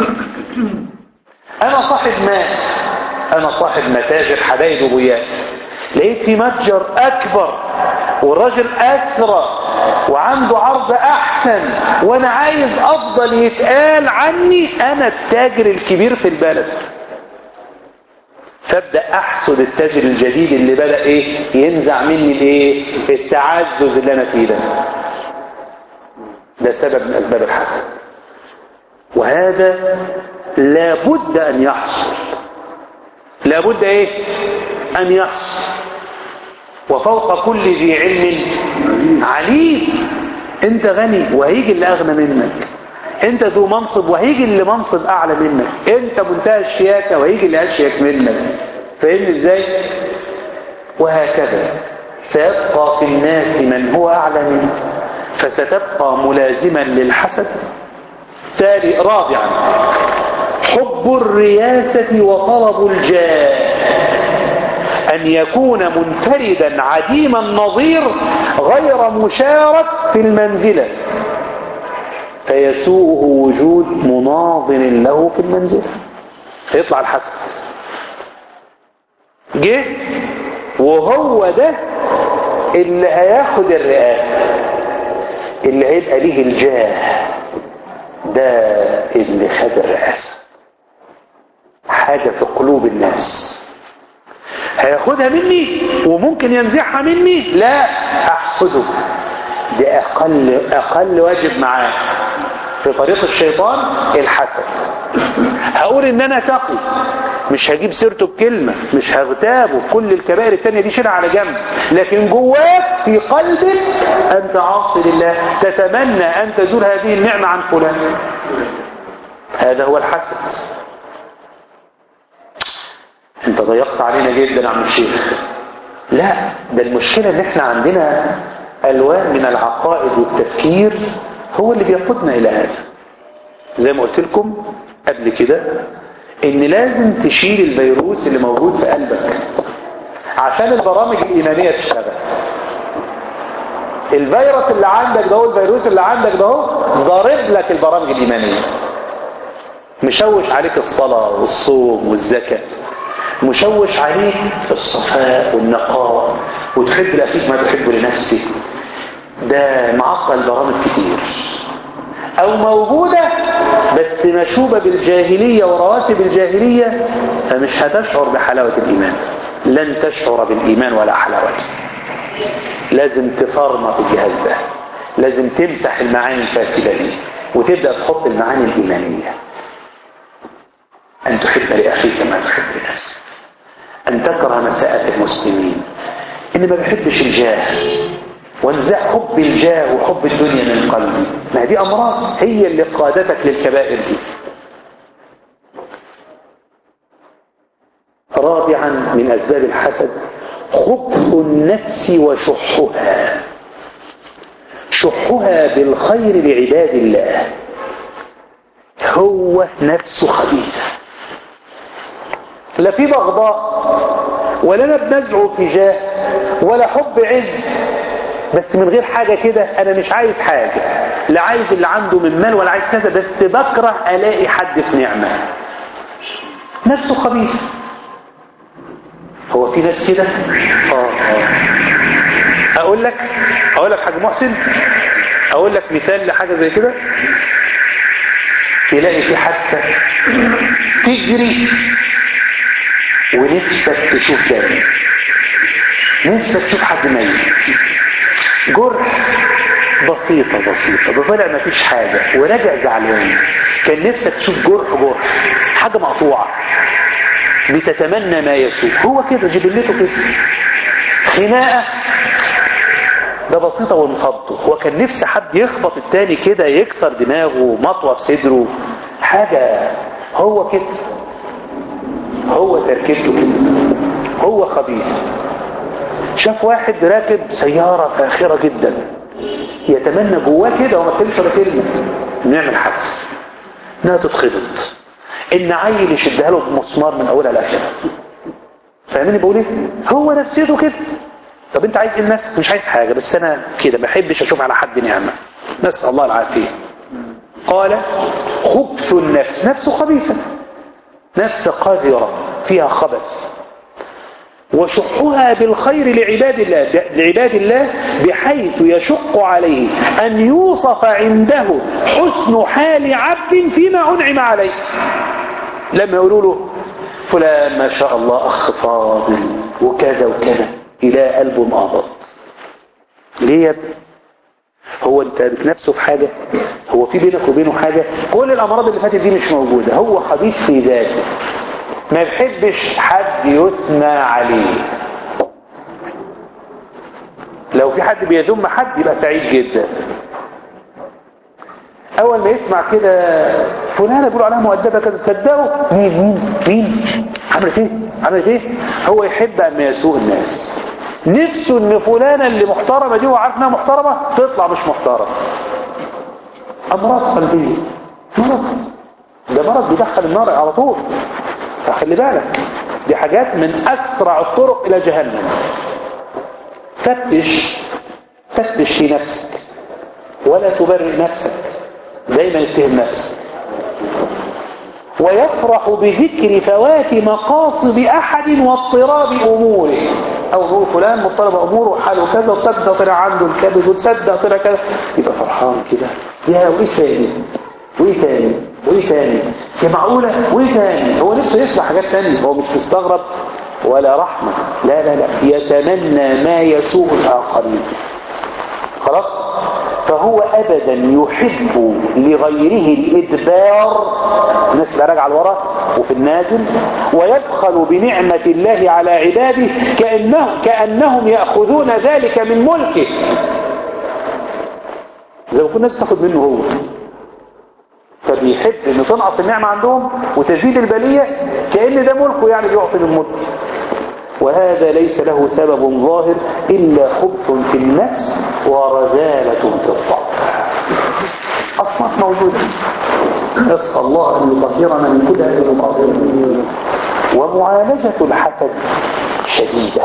انا صاحب مال انا صاحب متاجر حبايب وبيات لقيت في متجر اكبر والراجل اثرى وعنده عرض احسن وانا عايز افضل يتقال عني انا التاجر الكبير في البلد فابدا احسد التاجر الجديد اللي بدا ايه ينزع مني الايه التعزز اللي انا فيه ده ده سبب من اسباب الحسد وهذا لابد ان يحصل لابد ايه ان يحصل وفوق كل ذي علم عليم انت غني وهيجي اللي اغنى منك انت ذو منصب وهيجي اللي منصب اعلى منك انت منتهى الشياكه وهيجي اللي اشيك منك فاهمني ازاي وهكذا سيبقى في الناس من هو اعلى منك فستبقى ملازما للحسد تالي رابعا حب الرياسة وطلب الجاه أن يكون منفردا عديم النظير غير مشارك في المنزلة فيسوءه وجود مناظر له في المنزلة فيطلع الحسد جه وهو ده اللي هياخد الرئاسة اللي هيبقى ليه الجاه ده اللي خد الرئاسة حاجة في قلوب الناس هياخدها مني وممكن ينزعها مني لا احسده دي اقل اقل واجب معاه في طريق الشيطان الحسد هقول ان انا تقي مش هجيب سيرته بكلمة مش هغتابه كل الكبائر التانية دي شيلها على جنب لكن جواك في قلبك انت عاصي لله تتمنى ان تزول هذه النعمة عن فلان هذا هو الحسد انت ضيقت علينا جدا يا عم الشيخ لا ده المشكلة ان احنا عندنا الوان من العقائد والتفكير هو اللي بيقودنا الى هذا زي ما قلت لكم قبل كده ان لازم تشيل الفيروس اللي موجود في قلبك عشان البرامج الايمانية تشتغل الفيروس اللي عندك ده هو الفيروس اللي عندك ده هو ضارب لك البرامج الايمانية مشوش عليك الصلاة والصوم والزكاة مشوش عليك الصفاء والنقاء وتحب لأخيك ما تحبه لنفسك ده معطل برامج كتير او موجودة بس مشوبة بالجاهلية ورواسب الجاهلية فمش هتشعر بحلاوة الايمان لن تشعر بالايمان ولا حلاوته لازم تفرمط الجهاز ده لازم تمسح المعاني الفاسدة دي وتبدأ تحط المعاني الإيمانية أن تحب لأخيك ما تحب لنفسك أن تكره مساءة المسلمين إن ما بحبش الجاه وانزع حب الجاه وحب الدنيا من قلبي ما دي أمراض هي اللي قادتك للكبائر دي رابعا من أسباب الحسد خبث النفس وشحها شحها بالخير لعباد الله هو نفسه خبيثة لا في بغضاء ولا انا بنزعه في جاه ولا حب عز بس من غير حاجة كده انا مش عايز حاجة لا عايز اللي عنده من مال ولا عايز كذا بس بكره الاقي حد في نعمة نفسه خبيث هو في ناس كده اه اه اقول لك اقول لك حاجة محسن اقول لك مثال لحاجة زي كده تلاقي في حادثة تجري ونفسك تشوف دم نفسك تشوف حد ميت جرح بسيطة بسيطة ده طلع مفيش حاجة وراجع زعلان كان نفسك تشوف جرح جرح حاجة مقطوعة بتتمنى ما يسوء هو كده جبلته كده خناقة ده بسيطة وانفضه هو كان نفسه حد يخبط التاني كده يكسر دماغه مطوة في صدره حاجة هو كده هو تركيبته كده هو خبيث شاف واحد راكب سيارة فاخرة جدا يتمنى جواه كده وما تكلمش ولا كلمة نعمل حادثة انها تتخبط ان عيل يشدها له بمسمار من اولها لاخرها فاهمني بقول ايه هو نفسيته كده طب انت عايز ايه لنفسك مش عايز حاجة بس انا كده ما بحبش اشوف على حد نعمة نسأل الله العافية قال خبث النفس نفسه خبيثة نفس قذرة فيها خبث وشحها بالخير لعباد الله لعباد الله بحيث يشق عليه أن يوصف عنده حسن حال عبد فيما أنعم عليه لما يقولوا له فلان ما شاء الله أخ فاضل وكذا وكذا إلى قلبه مقبض ليه يا ابني هو انت بتنافسه في حاجة هو في بينك وبينه حاجة كل الأمراض اللي فاتت دي مش موجودة هو خبيث في ذاته ما يحبش حد يثنى عليه لو في حد بيذم حد يبقى سعيد جدا اول ما يسمع كده فلانه بيقولوا عليها مؤدبه كده تصدقوا مين مين مين عملت ايه عملت ايه هو يحب ان يسوء الناس نفسه ان فلانه اللي محترمه دي وعارف انها محترمه تطلع مش محترمه امراض قلبيه مرض ده مرض بيدخل النار على طول فخلي بالك دي حاجات من أسرع الطرق إلى جهنم فتش فتش في نفسك ولا تبرئ نفسك دايما اتهم نفسك ويفرح بذكر فوات مقاصد أحد واضطراب أموره أو هو فلان مضطرب أموره وحاله كذا وصدق طلع عنده الكبد وتصدق طلع كذا يبقى فرحان كده يا وإيه تاني وإيه تاني وإيه تاني يا معقولة وإيه تاني هو نفسه يسمع حاجات تانية هو مش مستغرب ولا رحمة لا لا لا يتمنى ما يسوء الآخرين خلاص فهو أبدا يحب لغيره الإدبار الناس اللي راجعه لورا وفي النازل ويبخل بنعمة الله على عباده كأنه كأنهم يأخذون ذلك من ملكه زي ما كنا تاخد منه هو فبيحب ان تنقص النعمة عندهم وتزيد البلية كأن ده ملكه يعني بيعطي من ملكه وهذا ليس له سبب ظاهر إلا خبث في النفس ورذالة في الطبع أصناف موجودة نسأل الله أن يطهرنا من كل هذه المقاطع ومعالجة الحسد شديدة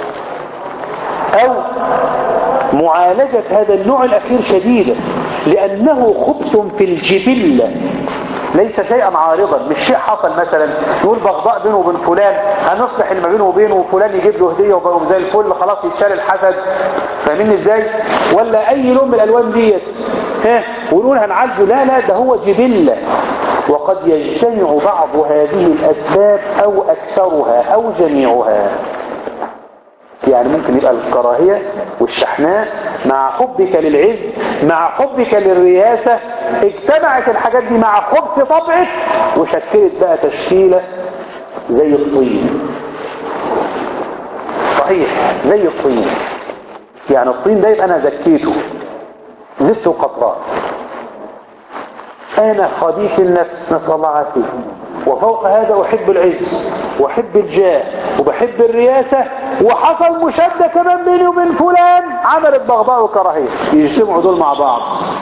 أو معالجة هذا النوع الأخير شديدة لأنه خبث في الجبلة ليس شيئا عارضا مش شيء حصل مثلا يقول بغضاء بينه وبين فلان هنصلح اللي ما بينه وبينه وفلان يجيب له هديه وبقوا زي الفل خلاص يتشال الحسد فاهمين ازاي ولا اي لون من الالوان ديت ها ونقول هنعالجه لا لا ده هو جبله وقد يجتمع بعض هذه الاسباب او اكثرها او جميعها يعني ممكن يبقى الكراهية والشحناء مع حبك للعز مع حبك للرياسة اجتمعت الحاجات دي مع خبث طبعك وشكلت بقى تشكيلة زي الطين صحيح زي الطين يعني الطين ده يبقى انا زكيته زدته قطران انا خبيث النفس نسأل الله عافية وفوق هذا احب العز واحب الجاه وبحب الرياسة وحصل مشادة كمان بيني وبين فلان عملت بغضاء وكراهية يجتمعوا دول مع بعض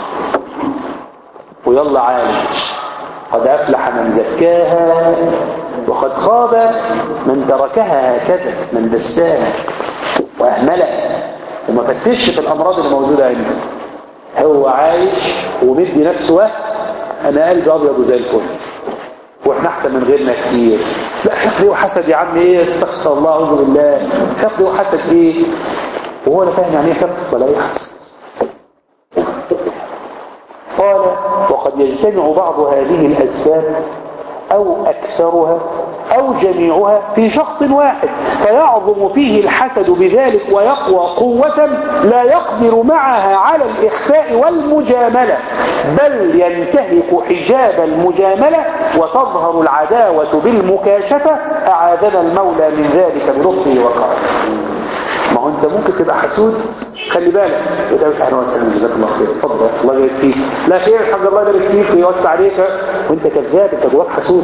ويلا عالج قد أفلح من زكاها وقد خاب من تركها هكذا من دساها وأهملها وما فتش في الأمراض اللي موجودة عنده هو عايش ومدي نفسه وهم أنا قلبي أبيض زي الفل واحنا احسن من غيرنا كتير لا حقد وحسد يا عم ايه استغفر الله اعوذ بالله حقد وحسد ايه وهو لا فاهم يعني ايه حقد ولا ايه حسد قال وقد يجتمع بعض هذه الاسباب او اكثرها أو جميعها في شخص واحد فيعظم فيه الحسد بذلك ويقوى قوة لا يقدر معها على الإخفاء والمجاملة بل ينتهك حجاب المجاملة وتظهر العداوة بالمكاشفة أعاذنا المولى من ذلك بلطفه وكرمه ما هو انت ممكن تبقى حسود خلي بالك وده مش اهلا وسهلا جزاك الله خير اتفضل الله يبارك فيك لا خير الحمد الله يبارك فيك ويوسع عليك وانت كذاب انت جواك حسود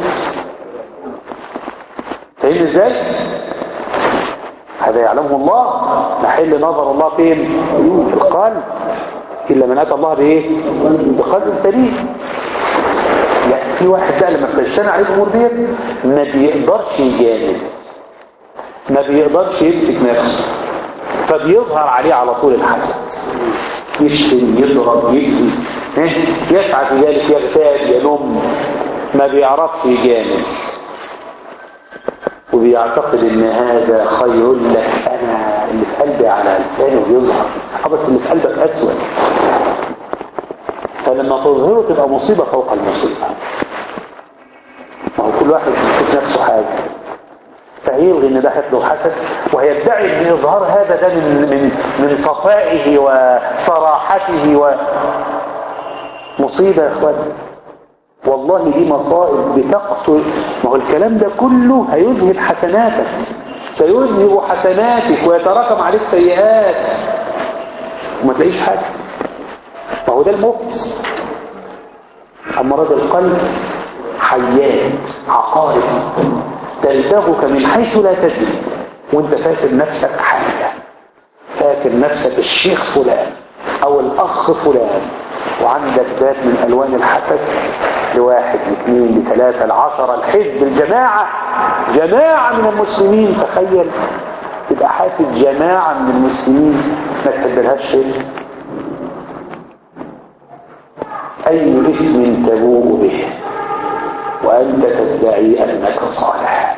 فاهم ازاي هذا يعلمه الله محل نظر الله فين في القلب الا من اتى الله بايه بقلب سليم لا في واحد بقى لما بتجتمع عليه الامور ديت ما بيقدرش يجامل ما بيقدرش يمسك نفسه فبيظهر عليه على طول الحسد يشتم يضرب يجري يسعى في ذلك يغتاب ينم ما بيعرفش يجامل وبيعتقد ان هذا خير لك انا اللي في قلبي على لساني وبيظهر اه بس اللي في قلبك اسود فلما تظهره تبقى مصيبة فوق المصيبة ما هو كل واحد يشوف نفسه حاجة فهيلغي ان ده حقد وحسد وهيدعي ان اظهار هذا ده من من من صفائه وصراحته و مصيبه يا اخوان والله دي مصائب بتقتل ما هو الكلام ده كله هيذهب حسناتك سيذهب حسناتك ويتراكم عليك سيئات وما تلاقيش حاجه ما هو ده المفلس امراض القلب حيات عقارب تلتغك من حيث لا تدري وانت فاكر نفسك حاجة فاكر نفسك الشيخ فلان او الاخ فلان وعندك ذات من الوان الحسد لواحد لاثنين لثلاثة لعشرة الحزب الجماعة جماعة من المسلمين تخيل تبقى حاسد جماعة من المسلمين ما تحبلهاش شيء اي اثم تبوء به وأنت تدعي أنك صالح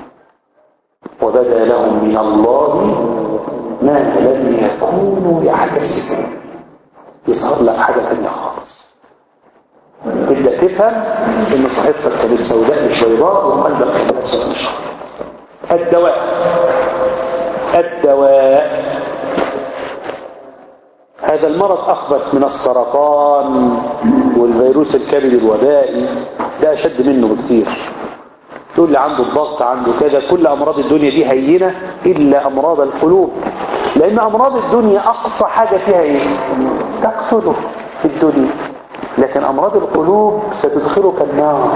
وبدا لهم من الله ما لم يكونوا يحتسبون يظهر لك حاجة تانية خالص تبدأ تفهم ان صحيفتك كانت سوداء مش بيضاء وقلبك كان اسود مش الدواء الدواء هذا المرض أخبث من السرطان والفيروس الكبد الوبائي ده أشد منه بكتير تقول لي عنده الضغط عنده كذا كل أمراض الدنيا دي هينة إلا أمراض القلوب لأن أمراض الدنيا أقصى حاجة فيها إيه تقتله في الدنيا لكن أمراض القلوب ستدخلك النار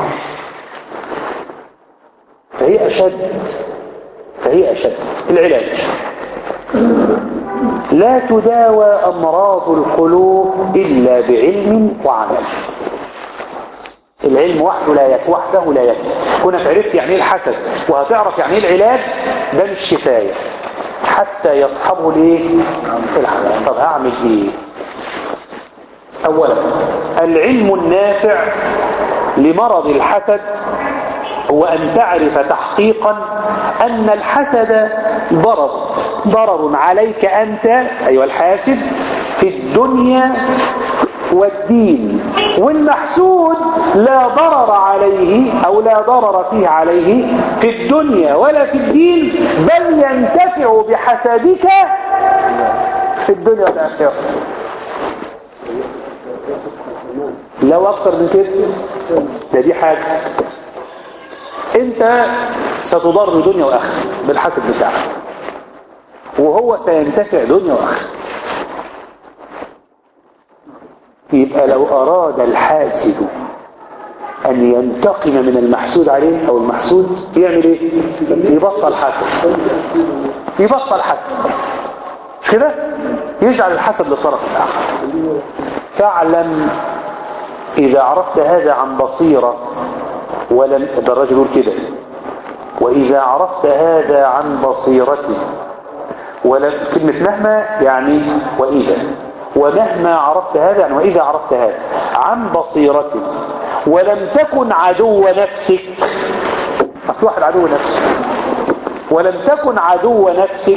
فهي أشد فهي أشد العلاج لا تداوى أمراض القلوب إلا بعلم وعمل العلم وحده لا يكفي وحده لا يكفي كونك عرفت يعني ايه الحسد وهتعرف يعني ايه العلاج ده مش كفايه حتى يصحبه الايه العمل طب هعمل ايه اولا العلم النافع لمرض الحسد هو أن تعرف تحقيقا أن الحسد ضرر ضرر عليك أنت أيها الحاسد في الدنيا والدين والمحسود لا ضرر عليه أو لا ضرر فيه عليه في الدنيا ولا في الدين بل ينتفع بحسدك في الدنيا والآخرة لو أكتر من كده ده دي حاجة انت ستضر دنيا واخره بالحسد بتاعك وهو سينتفع دنيا واخره يبقى لو اراد الحاسد ان ينتقم من المحسود عليه او المحسود يعمل ايه يبطل حسد يبطل حسد مش كده يجعل الحسد للطرف الاخر فاعلم اذا عرفت هذا عن بصيره ولم ده الرجل يقول كده وإذا عرفت هذا عن بصيرتي ولم كلمة مهما يعني وإذا ومهما عرفت هذا يعني وإذا عرفت هذا عن بصيرتي ولم تكن عدو نفسك في واحد عدو نفسك ولم تكن عدو نفسك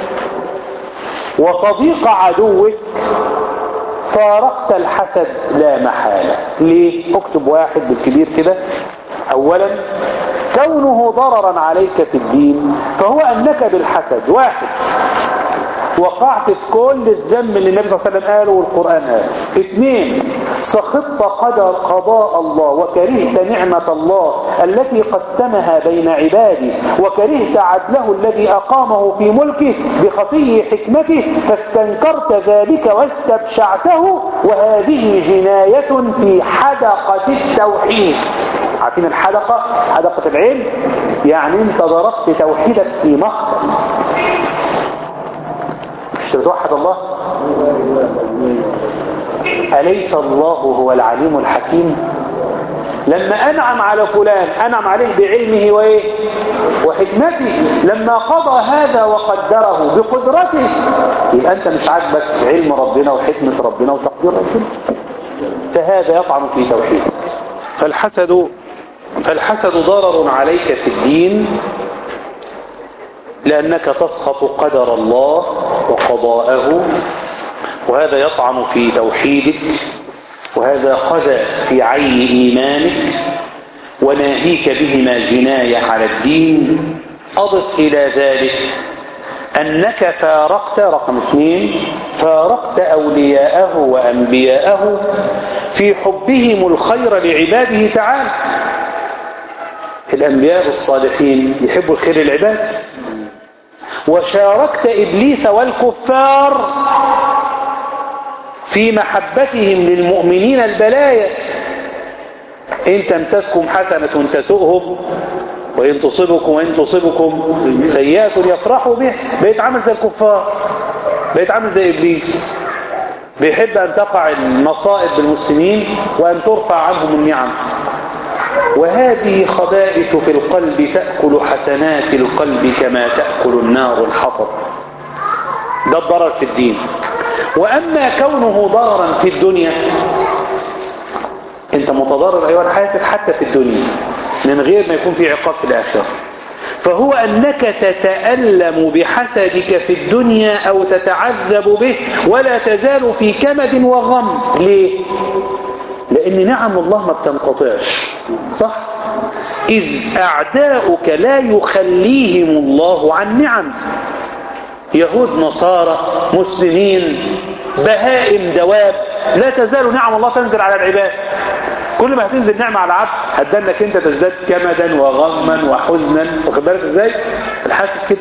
وصديق عدوك فارقت الحسد لا محالة ليه اكتب واحد بالكبير كده اولا كونه ضررا عليك في الدين فهو أنك بالحسد واحد وقعت في كل الذنب اللي النبي صلى الله عليه وسلم قاله والقرآن قاله اثنين سخطت قدر قضاء الله وكرهت نعمة الله التي قسمها بين عباده وكرهت عدله الذي أقامه في ملكه بخفي حكمته فاستنكرت ذلك واستبشعته وهذه جناية في حدقة التوحيد عارفين الحدقة حدقة العلم يعني انت ضربت توحيدك في مقتل مش بتوحد الله أليس الله هو العليم الحكيم لما أنعم على فلان أنعم عليه بعلمه وإيه وحكمته لما قضى هذا وقدره بقدرته يبقى أنت مش عاجبك علم ربنا وحكمة ربنا وتقدير ربنا فهذا يطعن في توحيد فالحسد فالحسد ضرر عليك في الدين لأنك تسخط قدر الله وقضاءه وهذا يطعن في توحيدك وهذا قذى في عين إيمانك وناهيك بهما جناية على الدين أضف إلى ذلك أنك فارقت رقم اثنين فارقت أولياءه وأنبياءه في حبهم الخير لعباده تعالى الأنبياء الصالحين يحبوا الخير للعباد وشاركت إبليس والكفار في محبتهم للمؤمنين البلايا إن تمسسكم حسنة تسؤهم وإن تصبكم وإن تصبكم سيئة يفرحوا به بقيت عامل زي الكفار بقيت عامل زي إبليس بيحب أن تقع المصائب بالمسلمين وأن ترفع عنهم النعم وهذه خبائث في القلب تأكل حسنات القلب كما تأكل النار الحطب ده الضرر في الدين وأما كونه ضررا في الدنيا انت متضرر أيها الحاسد حتى في الدنيا من غير ما يكون في عقاب في الآخرة فهو أنك تتألم بحسدك في الدنيا أو تتعذب به ولا تزال في كمد وغم ليه؟ لأن نعم الله ما بتنقطعش صح؟ إذ أعداؤك لا يخليهم الله عن نعم يهود نصارى مسلمين بهائم دواب لا تزال نعم الله تنزل على العباد كل ما هتنزل نعمة على العبد هتدنك انت تزداد كمدا وغما وحزنا واخد بالك ازاي الحاسد كده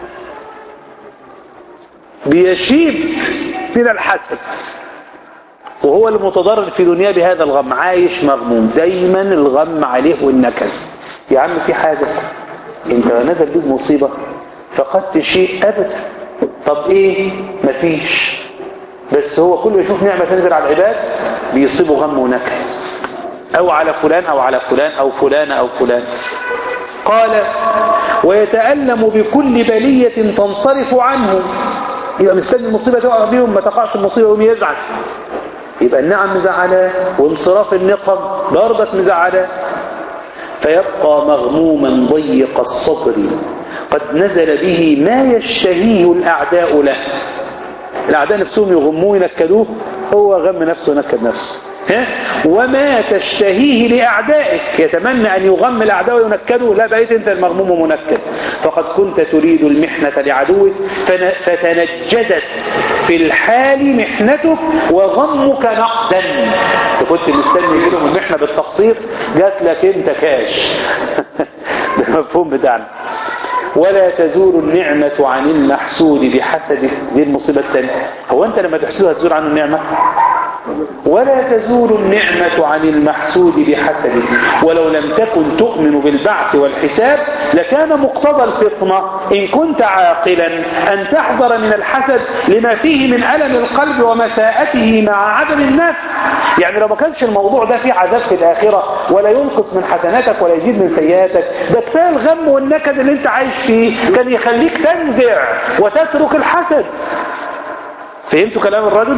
بيشيب من الحسد وهو المتضرر في دنيا بهذا الغم عايش مغموم دايما الغم عليه والنكد يا عم في حاجة انت نزل بيك مصيبة فقدت شيء ابدا طب ايه مفيش بس هو كل ما يشوف نعمة تنزل على العباد بيصيبه غم ونكد او على فلان او على فلان او فلان او فلان قال ويتألم بكل بلية تنصرف عنه يبقى مستني المصيبة تقع بيهم ما تقعش المصيبة وهم يزعل يبقى النعم مزعلاه وانصراف النقم برضك مزعلاه فيبقى مغموما ضيق الصدر قد نزل به ما يشتهيه الأعداء له الأعداء نفسهم يغموه ينكدوه هو غم نفسه ونكد نفسه ها؟ وما تشتهيه لأعدائك يتمنى أن يغم الأعداء وينكدوا لا بقيت أنت المغموم ومنكد فقد كنت تريد المحنة لعدوك فتنجدت في الحال محنتك وغمك نقدا انت كنت مستني كده من المحنة بالتقصير جات لك انت كاش ده المفهوم بتاعنا ولا تزول النعمة عن المحسود بحسده دي المصيبة الثانية هو انت لما تحسده هتزول عنه النعمة ولا تزول النعمة عن المحسود بحسده ولو لم تكن تؤمن بالبعث والحساب لكان مقتضى الفطنة إن كنت عاقلا أن تحذر من الحسد لما فيه من ألم القلب ومساءته مع عدم النفع يعني لو ما كانش الموضوع ده فيه عذاب في الآخرة ولا ينقص من حسناتك ولا يزيد من سيئاتك ده كفاية الغم والنكد اللي انت عايش فيه كان يخليك تنزع وتترك الحسد فهمتوا كلام الرجل؟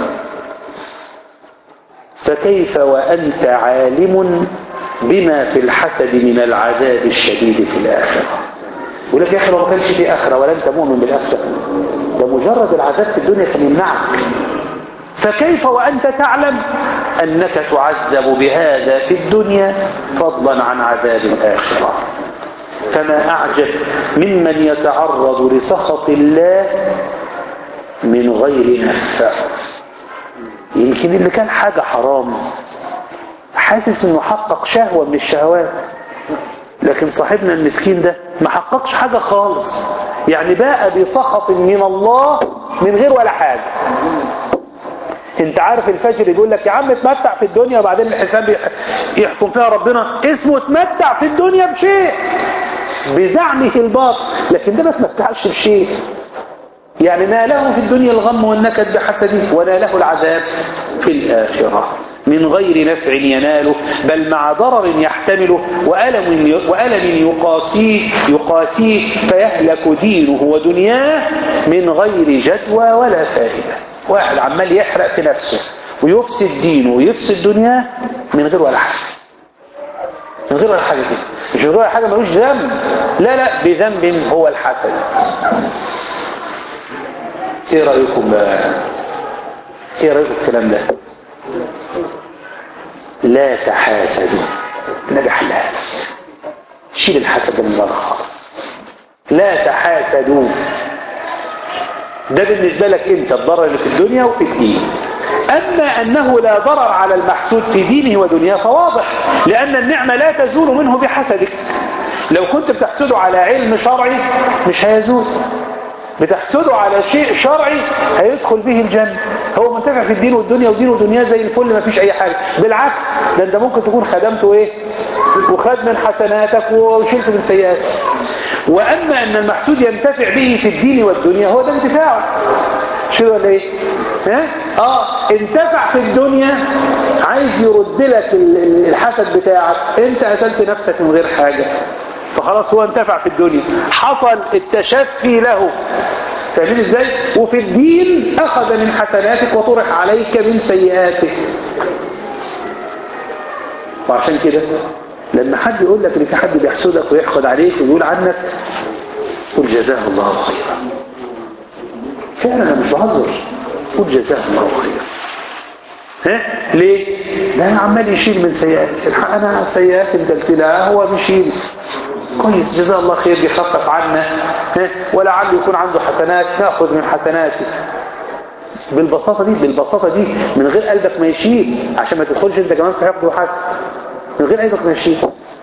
فكيف وأنت عالم بما في الحسد من العذاب الشديد في الآخرة يقول لك يا أخي لو ما كانش في آخرة ولا أنت مؤمن بالآخرة ده مجرد العذاب في الدنيا كان يمنعك فكيف وأنت تعلم أنك تعذب بهذا في الدنيا فضلا عن عذاب الآخرة فما أعجب ممن يتعرض لسخط الله من غير نفع يمكن اللي كان حاجة حرام حاسس انه حقق شهوة من الشهوات لكن صاحبنا المسكين ده ما حققش حاجة خالص يعني باء بسخط من الله من غير ولا حاجة انت عارف الفجر يقول لك يا عم اتمتع في الدنيا وبعدين الحساب يحكم فيها ربنا اسمه اتمتع في الدنيا بشيء بزعمه الباطل لكن ده ما اتمتعش بشيء يعني ناله في الدنيا الغم والنكد بحسده وناله العذاب في الآخرة من غير نفع يناله بل مع ضرر يحتمله وألم, وألم يقاسيه, يقاسيه فيهلك دينه ودنياه من غير جدوى ولا فائدة واحد عمال يحرق في نفسه ويفسد دينه ويفسد دنياه من غير ولا حاجة من غير ولا حاجة كده مش من غير ولا حاجة ملوش ذنب لا لا بذنب هو الحسد ايه رأيكم بقى ايه رأيكم الكلام ده لا تحاسدوا نجح لها شيل الحسد من دماغك خالص لا تحاسدوا ده بالنسبة لك انت الضرر اللي في الدنيا وفي الدين أما أنه لا ضرر على المحسود في دينه ودنياه فواضح لأن النعمة لا تزول منه بحسدك لو كنت بتحسده على علم شرعي مش هيزول بتحسده على شيء شرعي هيدخل به الجنة هو منتفع في الدين والدنيا ودين ودنيا زي الفل ما فيش اي حاجة بالعكس ده انت ممكن تكون خدمته ايه وخد من حسناتك وشلت من سيئاتك واما ان المحسود ينتفع به في الدين والدنيا هو ده انتفاعه شو ولا ايه ها اه انتفع في الدنيا عايز يرد لك الحسد بتاعك انت قتلت نفسك من غير حاجة فخلاص هو انتفع في الدنيا حصل التشفي له فاهمين ازاي وفي الدين اخذ من حسناتك وطرح عليك من سيئاتك وعشان كده لما حد يقول لك ان في حد بيحسدك ويحقد عليك ويقول عنك قل جزاه الله خيرا فعلا انا مش بهزر قل جزاه الله خيرا ها ليه ده عمال يشيل من سيئاتي الحق انا سيئات انت قلت لها هو بيشيل كويس جزاه الله خير بيخفف عنا ها ولعل يكون عنده حسنات ناخذ من حسناته بالبساطه دي بالبساطه دي من غير قلبك ما يشيل عشان ما تدخلش انت كمان في حقد وحسد من غير قلبك ما يشيل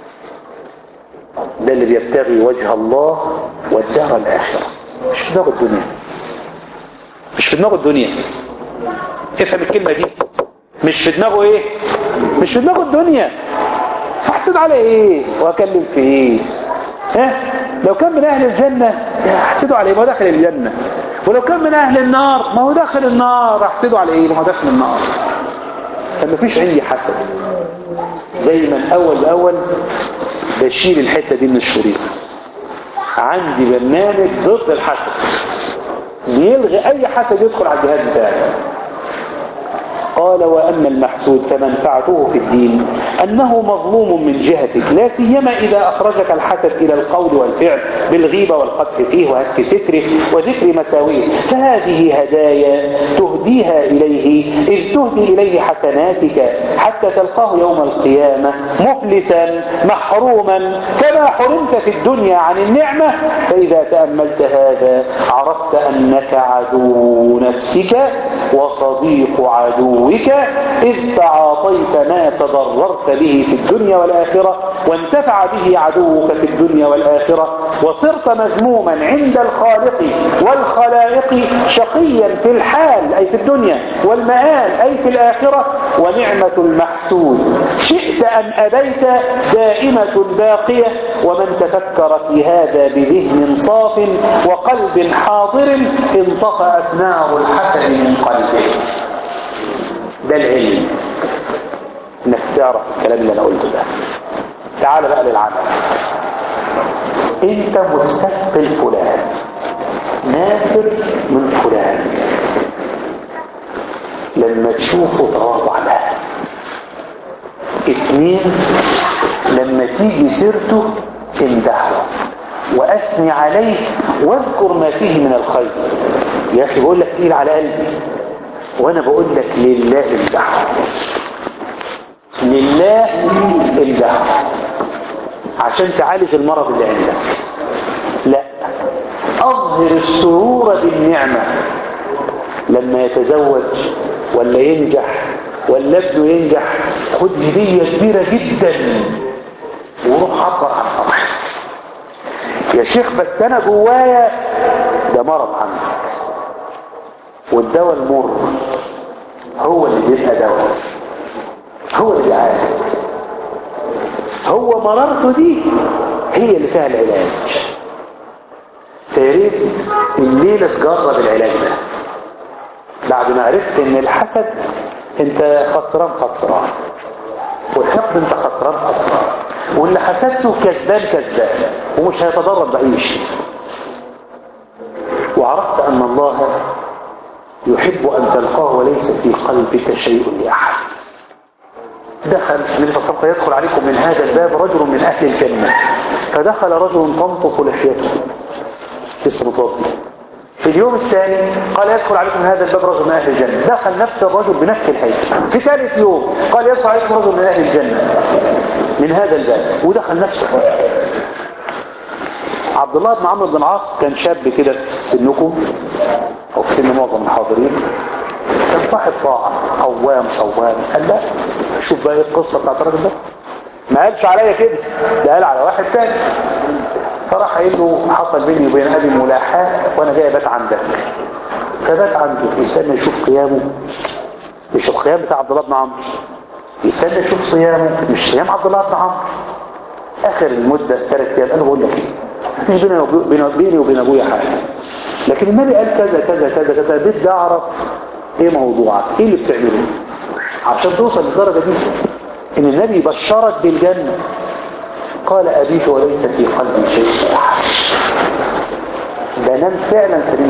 ده اللي بيبتغي وجه الله والدار الاخره مش في دماغ الدنيا مش في دماغ الدنيا افهم الكلمه دي مش في دماغه ايه مش في دماغه الدنيا احسد على ايه واكلم في ايه ها لو كان من اهل الجنة احسده على ايه ما هو داخل الجنة ولو كان من اهل النار ما هو داخل النار احسده على ايه ما هو داخل النار فما فيش عندي حسد دايما اول باول بشيل الحتة دي من الشريط عندي برنامج ضد الحسد بيلغي اي حسد يدخل على الجهاز بتاعي قال وأما المحسود فمنفعته في الدين أنه مظلوم من جهتك لا سيما إذا أخرجك الحسد إلى القول والفعل بالغيبة والقذف فيه وهتك ستره وذكر مساويه فهذه هدايا تهديها إليه إذ تهدي إليه حسناتك حتى تلقاه يوم القيامة مفلسا محروما كما حرمت في الدنيا عن النعمة فإذا تأملت هذا عرفت أنك عدو نفسك وصديق عدوك إذ تعاطيت ما تضررت به في الدنيا والآخرة وانتفع به عدوك في الدنيا والآخرة وصرت مذموما عند الخالق والخلائق شقيا في الحال أي في الدنيا والمآل أي في الآخرة ونعمة المحسود شئت أم أبيت دائمة باقية ومن تفكر في هذا بذهن صاف وقلب حاضر انطفأت نار الحسد من قلبه ده العلم انك تعرف الكلام اللي انا قلته ده تعال بقى للعمل انت مستقبل فلان نافر من فلان لما تشوفه تواضع له اثنين لما تيجي سيرته امدحه واثني عليه واذكر ما فيه من الخير يا اخي بقول لك تقيل على قلبي وانا بقول لك لله امدحه لله امدحه عشان تعالج المرض اللي عندك لا اظهر السرور بالنعمة لما يتزوج ولا ينجح ولا ابنه ينجح خد هدية كبيرة جدا وروح عبر عن فرحك يا شيخ بس انا جوايا ده مرض عندك والدواء المر هو اللي بيبقى دواء هو اللي بيعالج هو مرارته دي هي اللي فيها العلاج فياريت الليلة تجرب العلاج ده بعد ما عرفت ان الحسد انت خسران خسران والحقد انت خسران خسران واللي حسدته كذاب كذاب ومش هيتضرر بأي شيء وعرفت ان الله يحب ان تلقاه وليس في قلبك شيء لأحد دخل النبي صلى الله عليه وسلم يدخل عليكم من هذا الباب رجل من أهل الجنة فدخل رجل تنطق لحيته لسه متوضي في اليوم الثاني قال يدخل عليكم من هذا الباب رجل من أهل الجنة دخل نفس الرجل بنفس الهيئة في ثالث يوم قال يدخل عليكم رجل من أهل الجنة من هذا الباب ودخل نفس الرجل عبد الله بن عمرو بن العاص كان شاب كده في سنكم أو في سن معظم الحاضرين كان صاحب طاعة قوام صوام قال لا شوف بقى ايه القصة بتاعت الراجل ده ما قالش عليا كده ده قال على واحد تاني فراح قايل له حصل بيني وبين ابي ملاحاة وانا جاي ابات عندك فبات عنده يستنى يشوف قيامه مش القيام بتاع عبد الله بن عمرو يستنى يشوف صيامه مش صيام عبد الله بن عمرو اخر المدة ثلاث ايام انا بقول لك ايه مفيش بيني بيني وبين ابويا حاجه لكن النبي قال كذا كذا كذا كذا بدي اعرف ايه موضوعك ايه اللي بتعمله عشان توصل للدرجة دي ان النبي بشرك بالجنة قال ابيك وليس في قلبي شيء احد ده نام فعلا سليم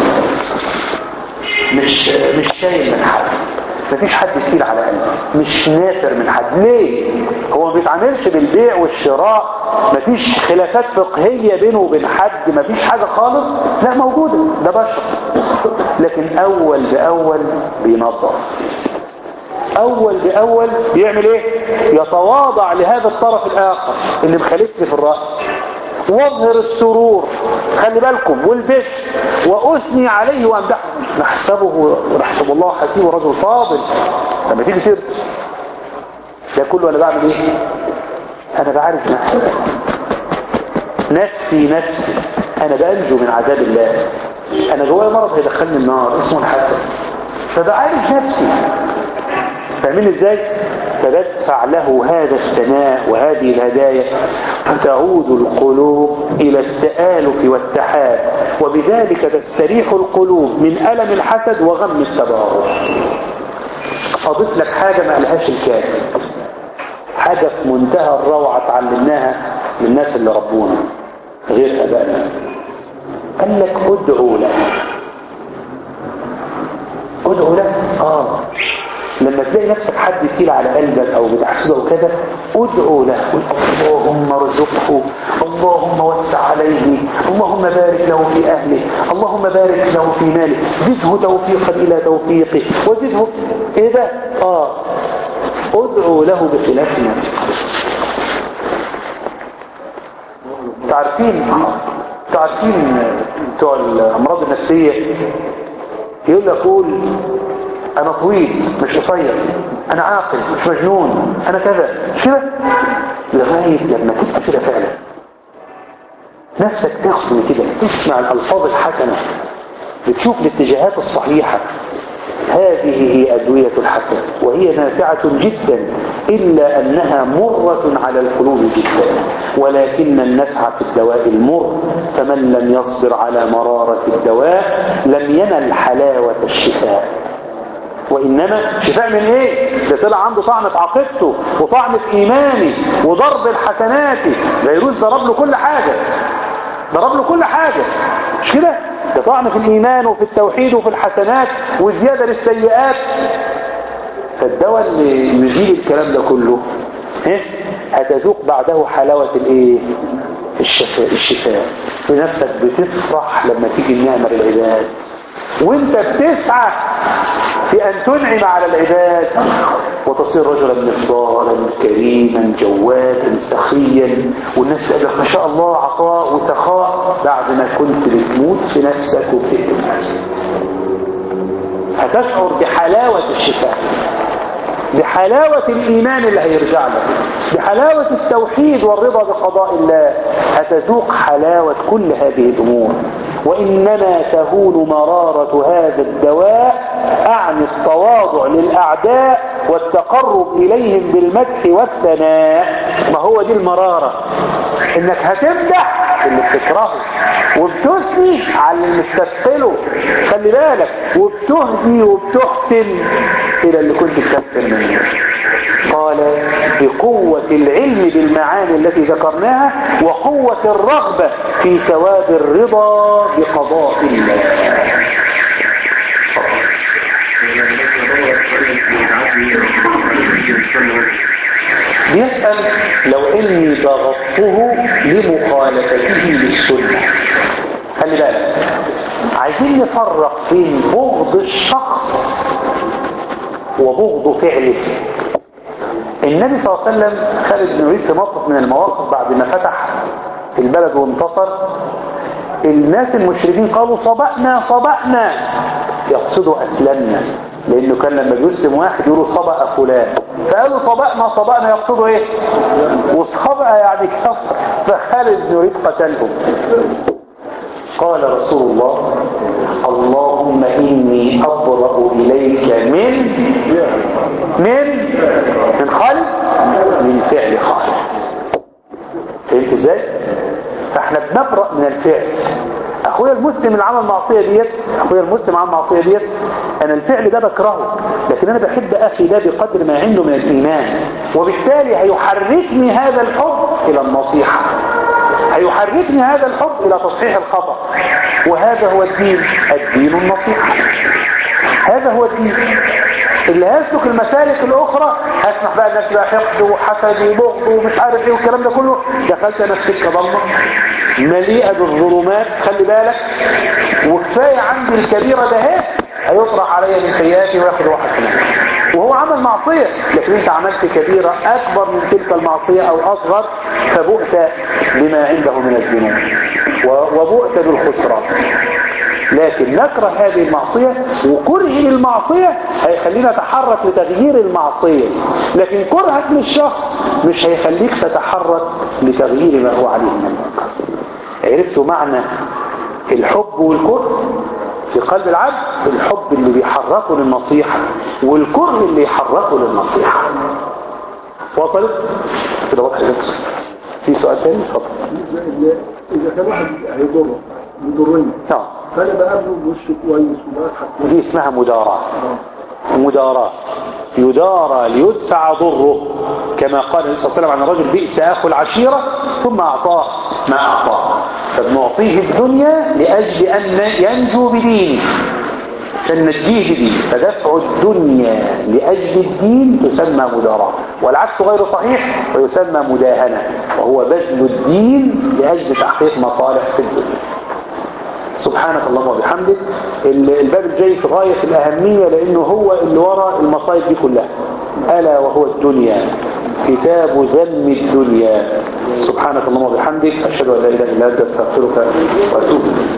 مش مش شايل من حد مفيش حد كتير على قلبه مش نافر من حد ليه هو ما بيتعاملش بالبيع والشراء مفيش خلافات فقهية بينه وبين حد مفيش حاجة خالص لا موجودة ده بشر لكن اول باول بينظف اول باول بيعمل ايه يتواضع لهذا الطرف الاخر اللي مخالفني في الرأي واظهر السرور خلي بالكم والبشر واثني عليه وامدحه نحسبه ونحسب الله حسيبه رجل فاضل لما تيجي سيرته ده كله انا بعمل ايه انا بعالج نفسي نفسي نفسي انا بانجو من عذاب الله انا جوايا مرض هيدخلني النار اسمه الحسد فبعالج نفسي فاهمين ازاي فبدفع له هذا الثناء وهذه الهدايا فتعود القلوب الى التآلف والتحاب وبذلك تستريح القلوب من ألم الحسد وغم التباغض اضيف لك حاجة ما قالهاش الكاتب حاجة في منتهى الروعة اتعلمناها من الناس اللي ربونا غير ابائنا قال لك ادعو له ادعو له اه لما تلاقي نفسك حد يتيل على قلبك او بتحسده وكذا ادعو له قل اللهم ارزقه اللهم وسع عليه اللهم بارك له في اهله اللهم بارك له في ماله زده توفيقا الى توفيقه وزده ايه ده اه ادعو له بخلاف نفسك تعرفين تعرفين بتوع الامراض النفسيه يقول لك قول انا طويل مش قصير انا عاقل مش مجنون انا كذا مش كده لغايه لما تبقى كده فعلا نفسك تاخد من كده تسمع الالفاظ الحسنه بتشوف الاتجاهات الصحيحه هذه هي أدوية الحسد وهي نافعة جدا إلا أنها مرة على القلوب جدا ولكن النفع في الدواء المر فمن لم يصبر على مرارة الدواء لم ينل حلاوة الشفاء وإنما شفاء من إيه؟ ده طلع عنده طعنة عقيدته وطعنة إيماني وضرب الحسنات فيروز ضرب له كل حاجة ضرب له كل حاجة مش كده؟ ده طعن في الإيمان وفي التوحيد وفي الحسنات وزيادة للسيئات فالدواء اللي يزيل الكلام ده كله هتذوق بعده حلاوة الايه الشفاء الشفاء بنفسك بتفرح لما تيجي النعمة للعباد وانت بتسعى في أن تنعم على العباد وتصير رجلا مفضالا كريما جوادا سخيا والناس تقول لك ما شاء الله عطاء وسخاء بعد ما كنت بتموت في نفسك وبتقتل نفسك هتشعر بحلاوة الشفاء بحلاوة الإيمان اللي هيرجع لك بحلاوة التوحيد والرضا بقضاء الله هتذوق حلاوة كل هذه الأمور وإنما تهون مرارة هذا الدواء أعني التواضع للأعداء والتقرب إليهم بالمدح والثناء ما هو دي المرارة إنك هتمدح اللي بتكرهه وبتثني على اللي مستثقله خلي بالك وبتهدي وبتحسن إلى اللي كنت بتكفر منه قال بقوة العلم بالمعاني التي ذكرناها وقوة الرغبة في ثواب الرضا بقضاء الله بيسأل لو اني ضغطته لمخالفته للسنة خلي بالك عايزين نفرق بين بغض الشخص وبغض فعله النبي صلى الله عليه وسلم خالد بن الوليد في موقف من المواقف بعد ما فتح البلد وانتصر الناس المشركين قالوا صبأنا صبأنا يقصدوا أسلمنا لأنه كان لما بيسلم واحد يقولوا صبأ فلان فقالوا صبأنا صبأنا يقصدوا ايه وصبأ يعني كفر فخالد بن الوليد قتلهم قال رسول الله اللهم إني أبرأ إليك من من من خالد من فعل خالد فهمت ازاي فاحنا بنبرأ من الفعل اخويا المسلم اللي عمل معصيه ديت اخويا المسلم عمل معصيه ديت انا الفعل ده بكرهه لكن انا بحب اخي ده بقدر ما عنده من الايمان وبالتالي هيحركني هذا الحب الى النصيحه هيحركني هذا الحب الى تصحيح الخطأ وهذا هو الدين الدين النصيحة هذا هو الدين اللي هيسلك المسالك الاخرى هسمح بقى انك بقى حقد وحسد وبغض ومش عارف ايه والكلام ده كله دخلت انا في سكه ضلمه مليئه بالظلمات خلي بالك وكفايه عندي الكبيره ده اهي هيطرح عليا من سيئاتي وياخد حسنات وهو عمل معصية لكن انت عملت كبيرة اكبر من تلك المعصية او اصغر فبؤت بما عنده من الذنوب وبؤت بالخسران لكن نكره هذه المعصية وكره للمعصية هيخلينا نتحرك لتغيير المعصية لكن كرهك للشخص مش هيخليك تتحرك لتغيير ما هو عليه من المنكر عرفتوا معنى الحب والكره في قلب العبد الحب اللي بيحركه للنصيحة والكره اللي يحركه للنصيحة وصلت كده واضح يا في سؤال تاني اتفضل إذا كان واحد هيضره يضرني نعم فأنا بقابله بوش كويس وبضحك ودي اسمها مداراة مداراة يدارى ليدفع ضره كما قال النبي صلى الله عليه وسلم عن الرجل بئس أخو العشيرة ثم أعطاه ما أعطاه فبنعطيه الدنيا لأجل أن ينجو بدينه عشان نديه دين فدفع الدنيا لأجل الدين يسمى مداراة والعكس غير صحيح ويسمى مداهنة وهو بذل الدين لأجل تحقيق مصالح في الدنيا سبحانك اللهم وبحمدك الباب الجاي في غاية الأهمية لأنه هو اللي وراء المصايب دي كلها ألا وهو الدنيا كتاب ذم الدنيا سبحانك اللهم وبحمدك أشهد أن لا إله إلا أنت أستغفرك وأتوب إليك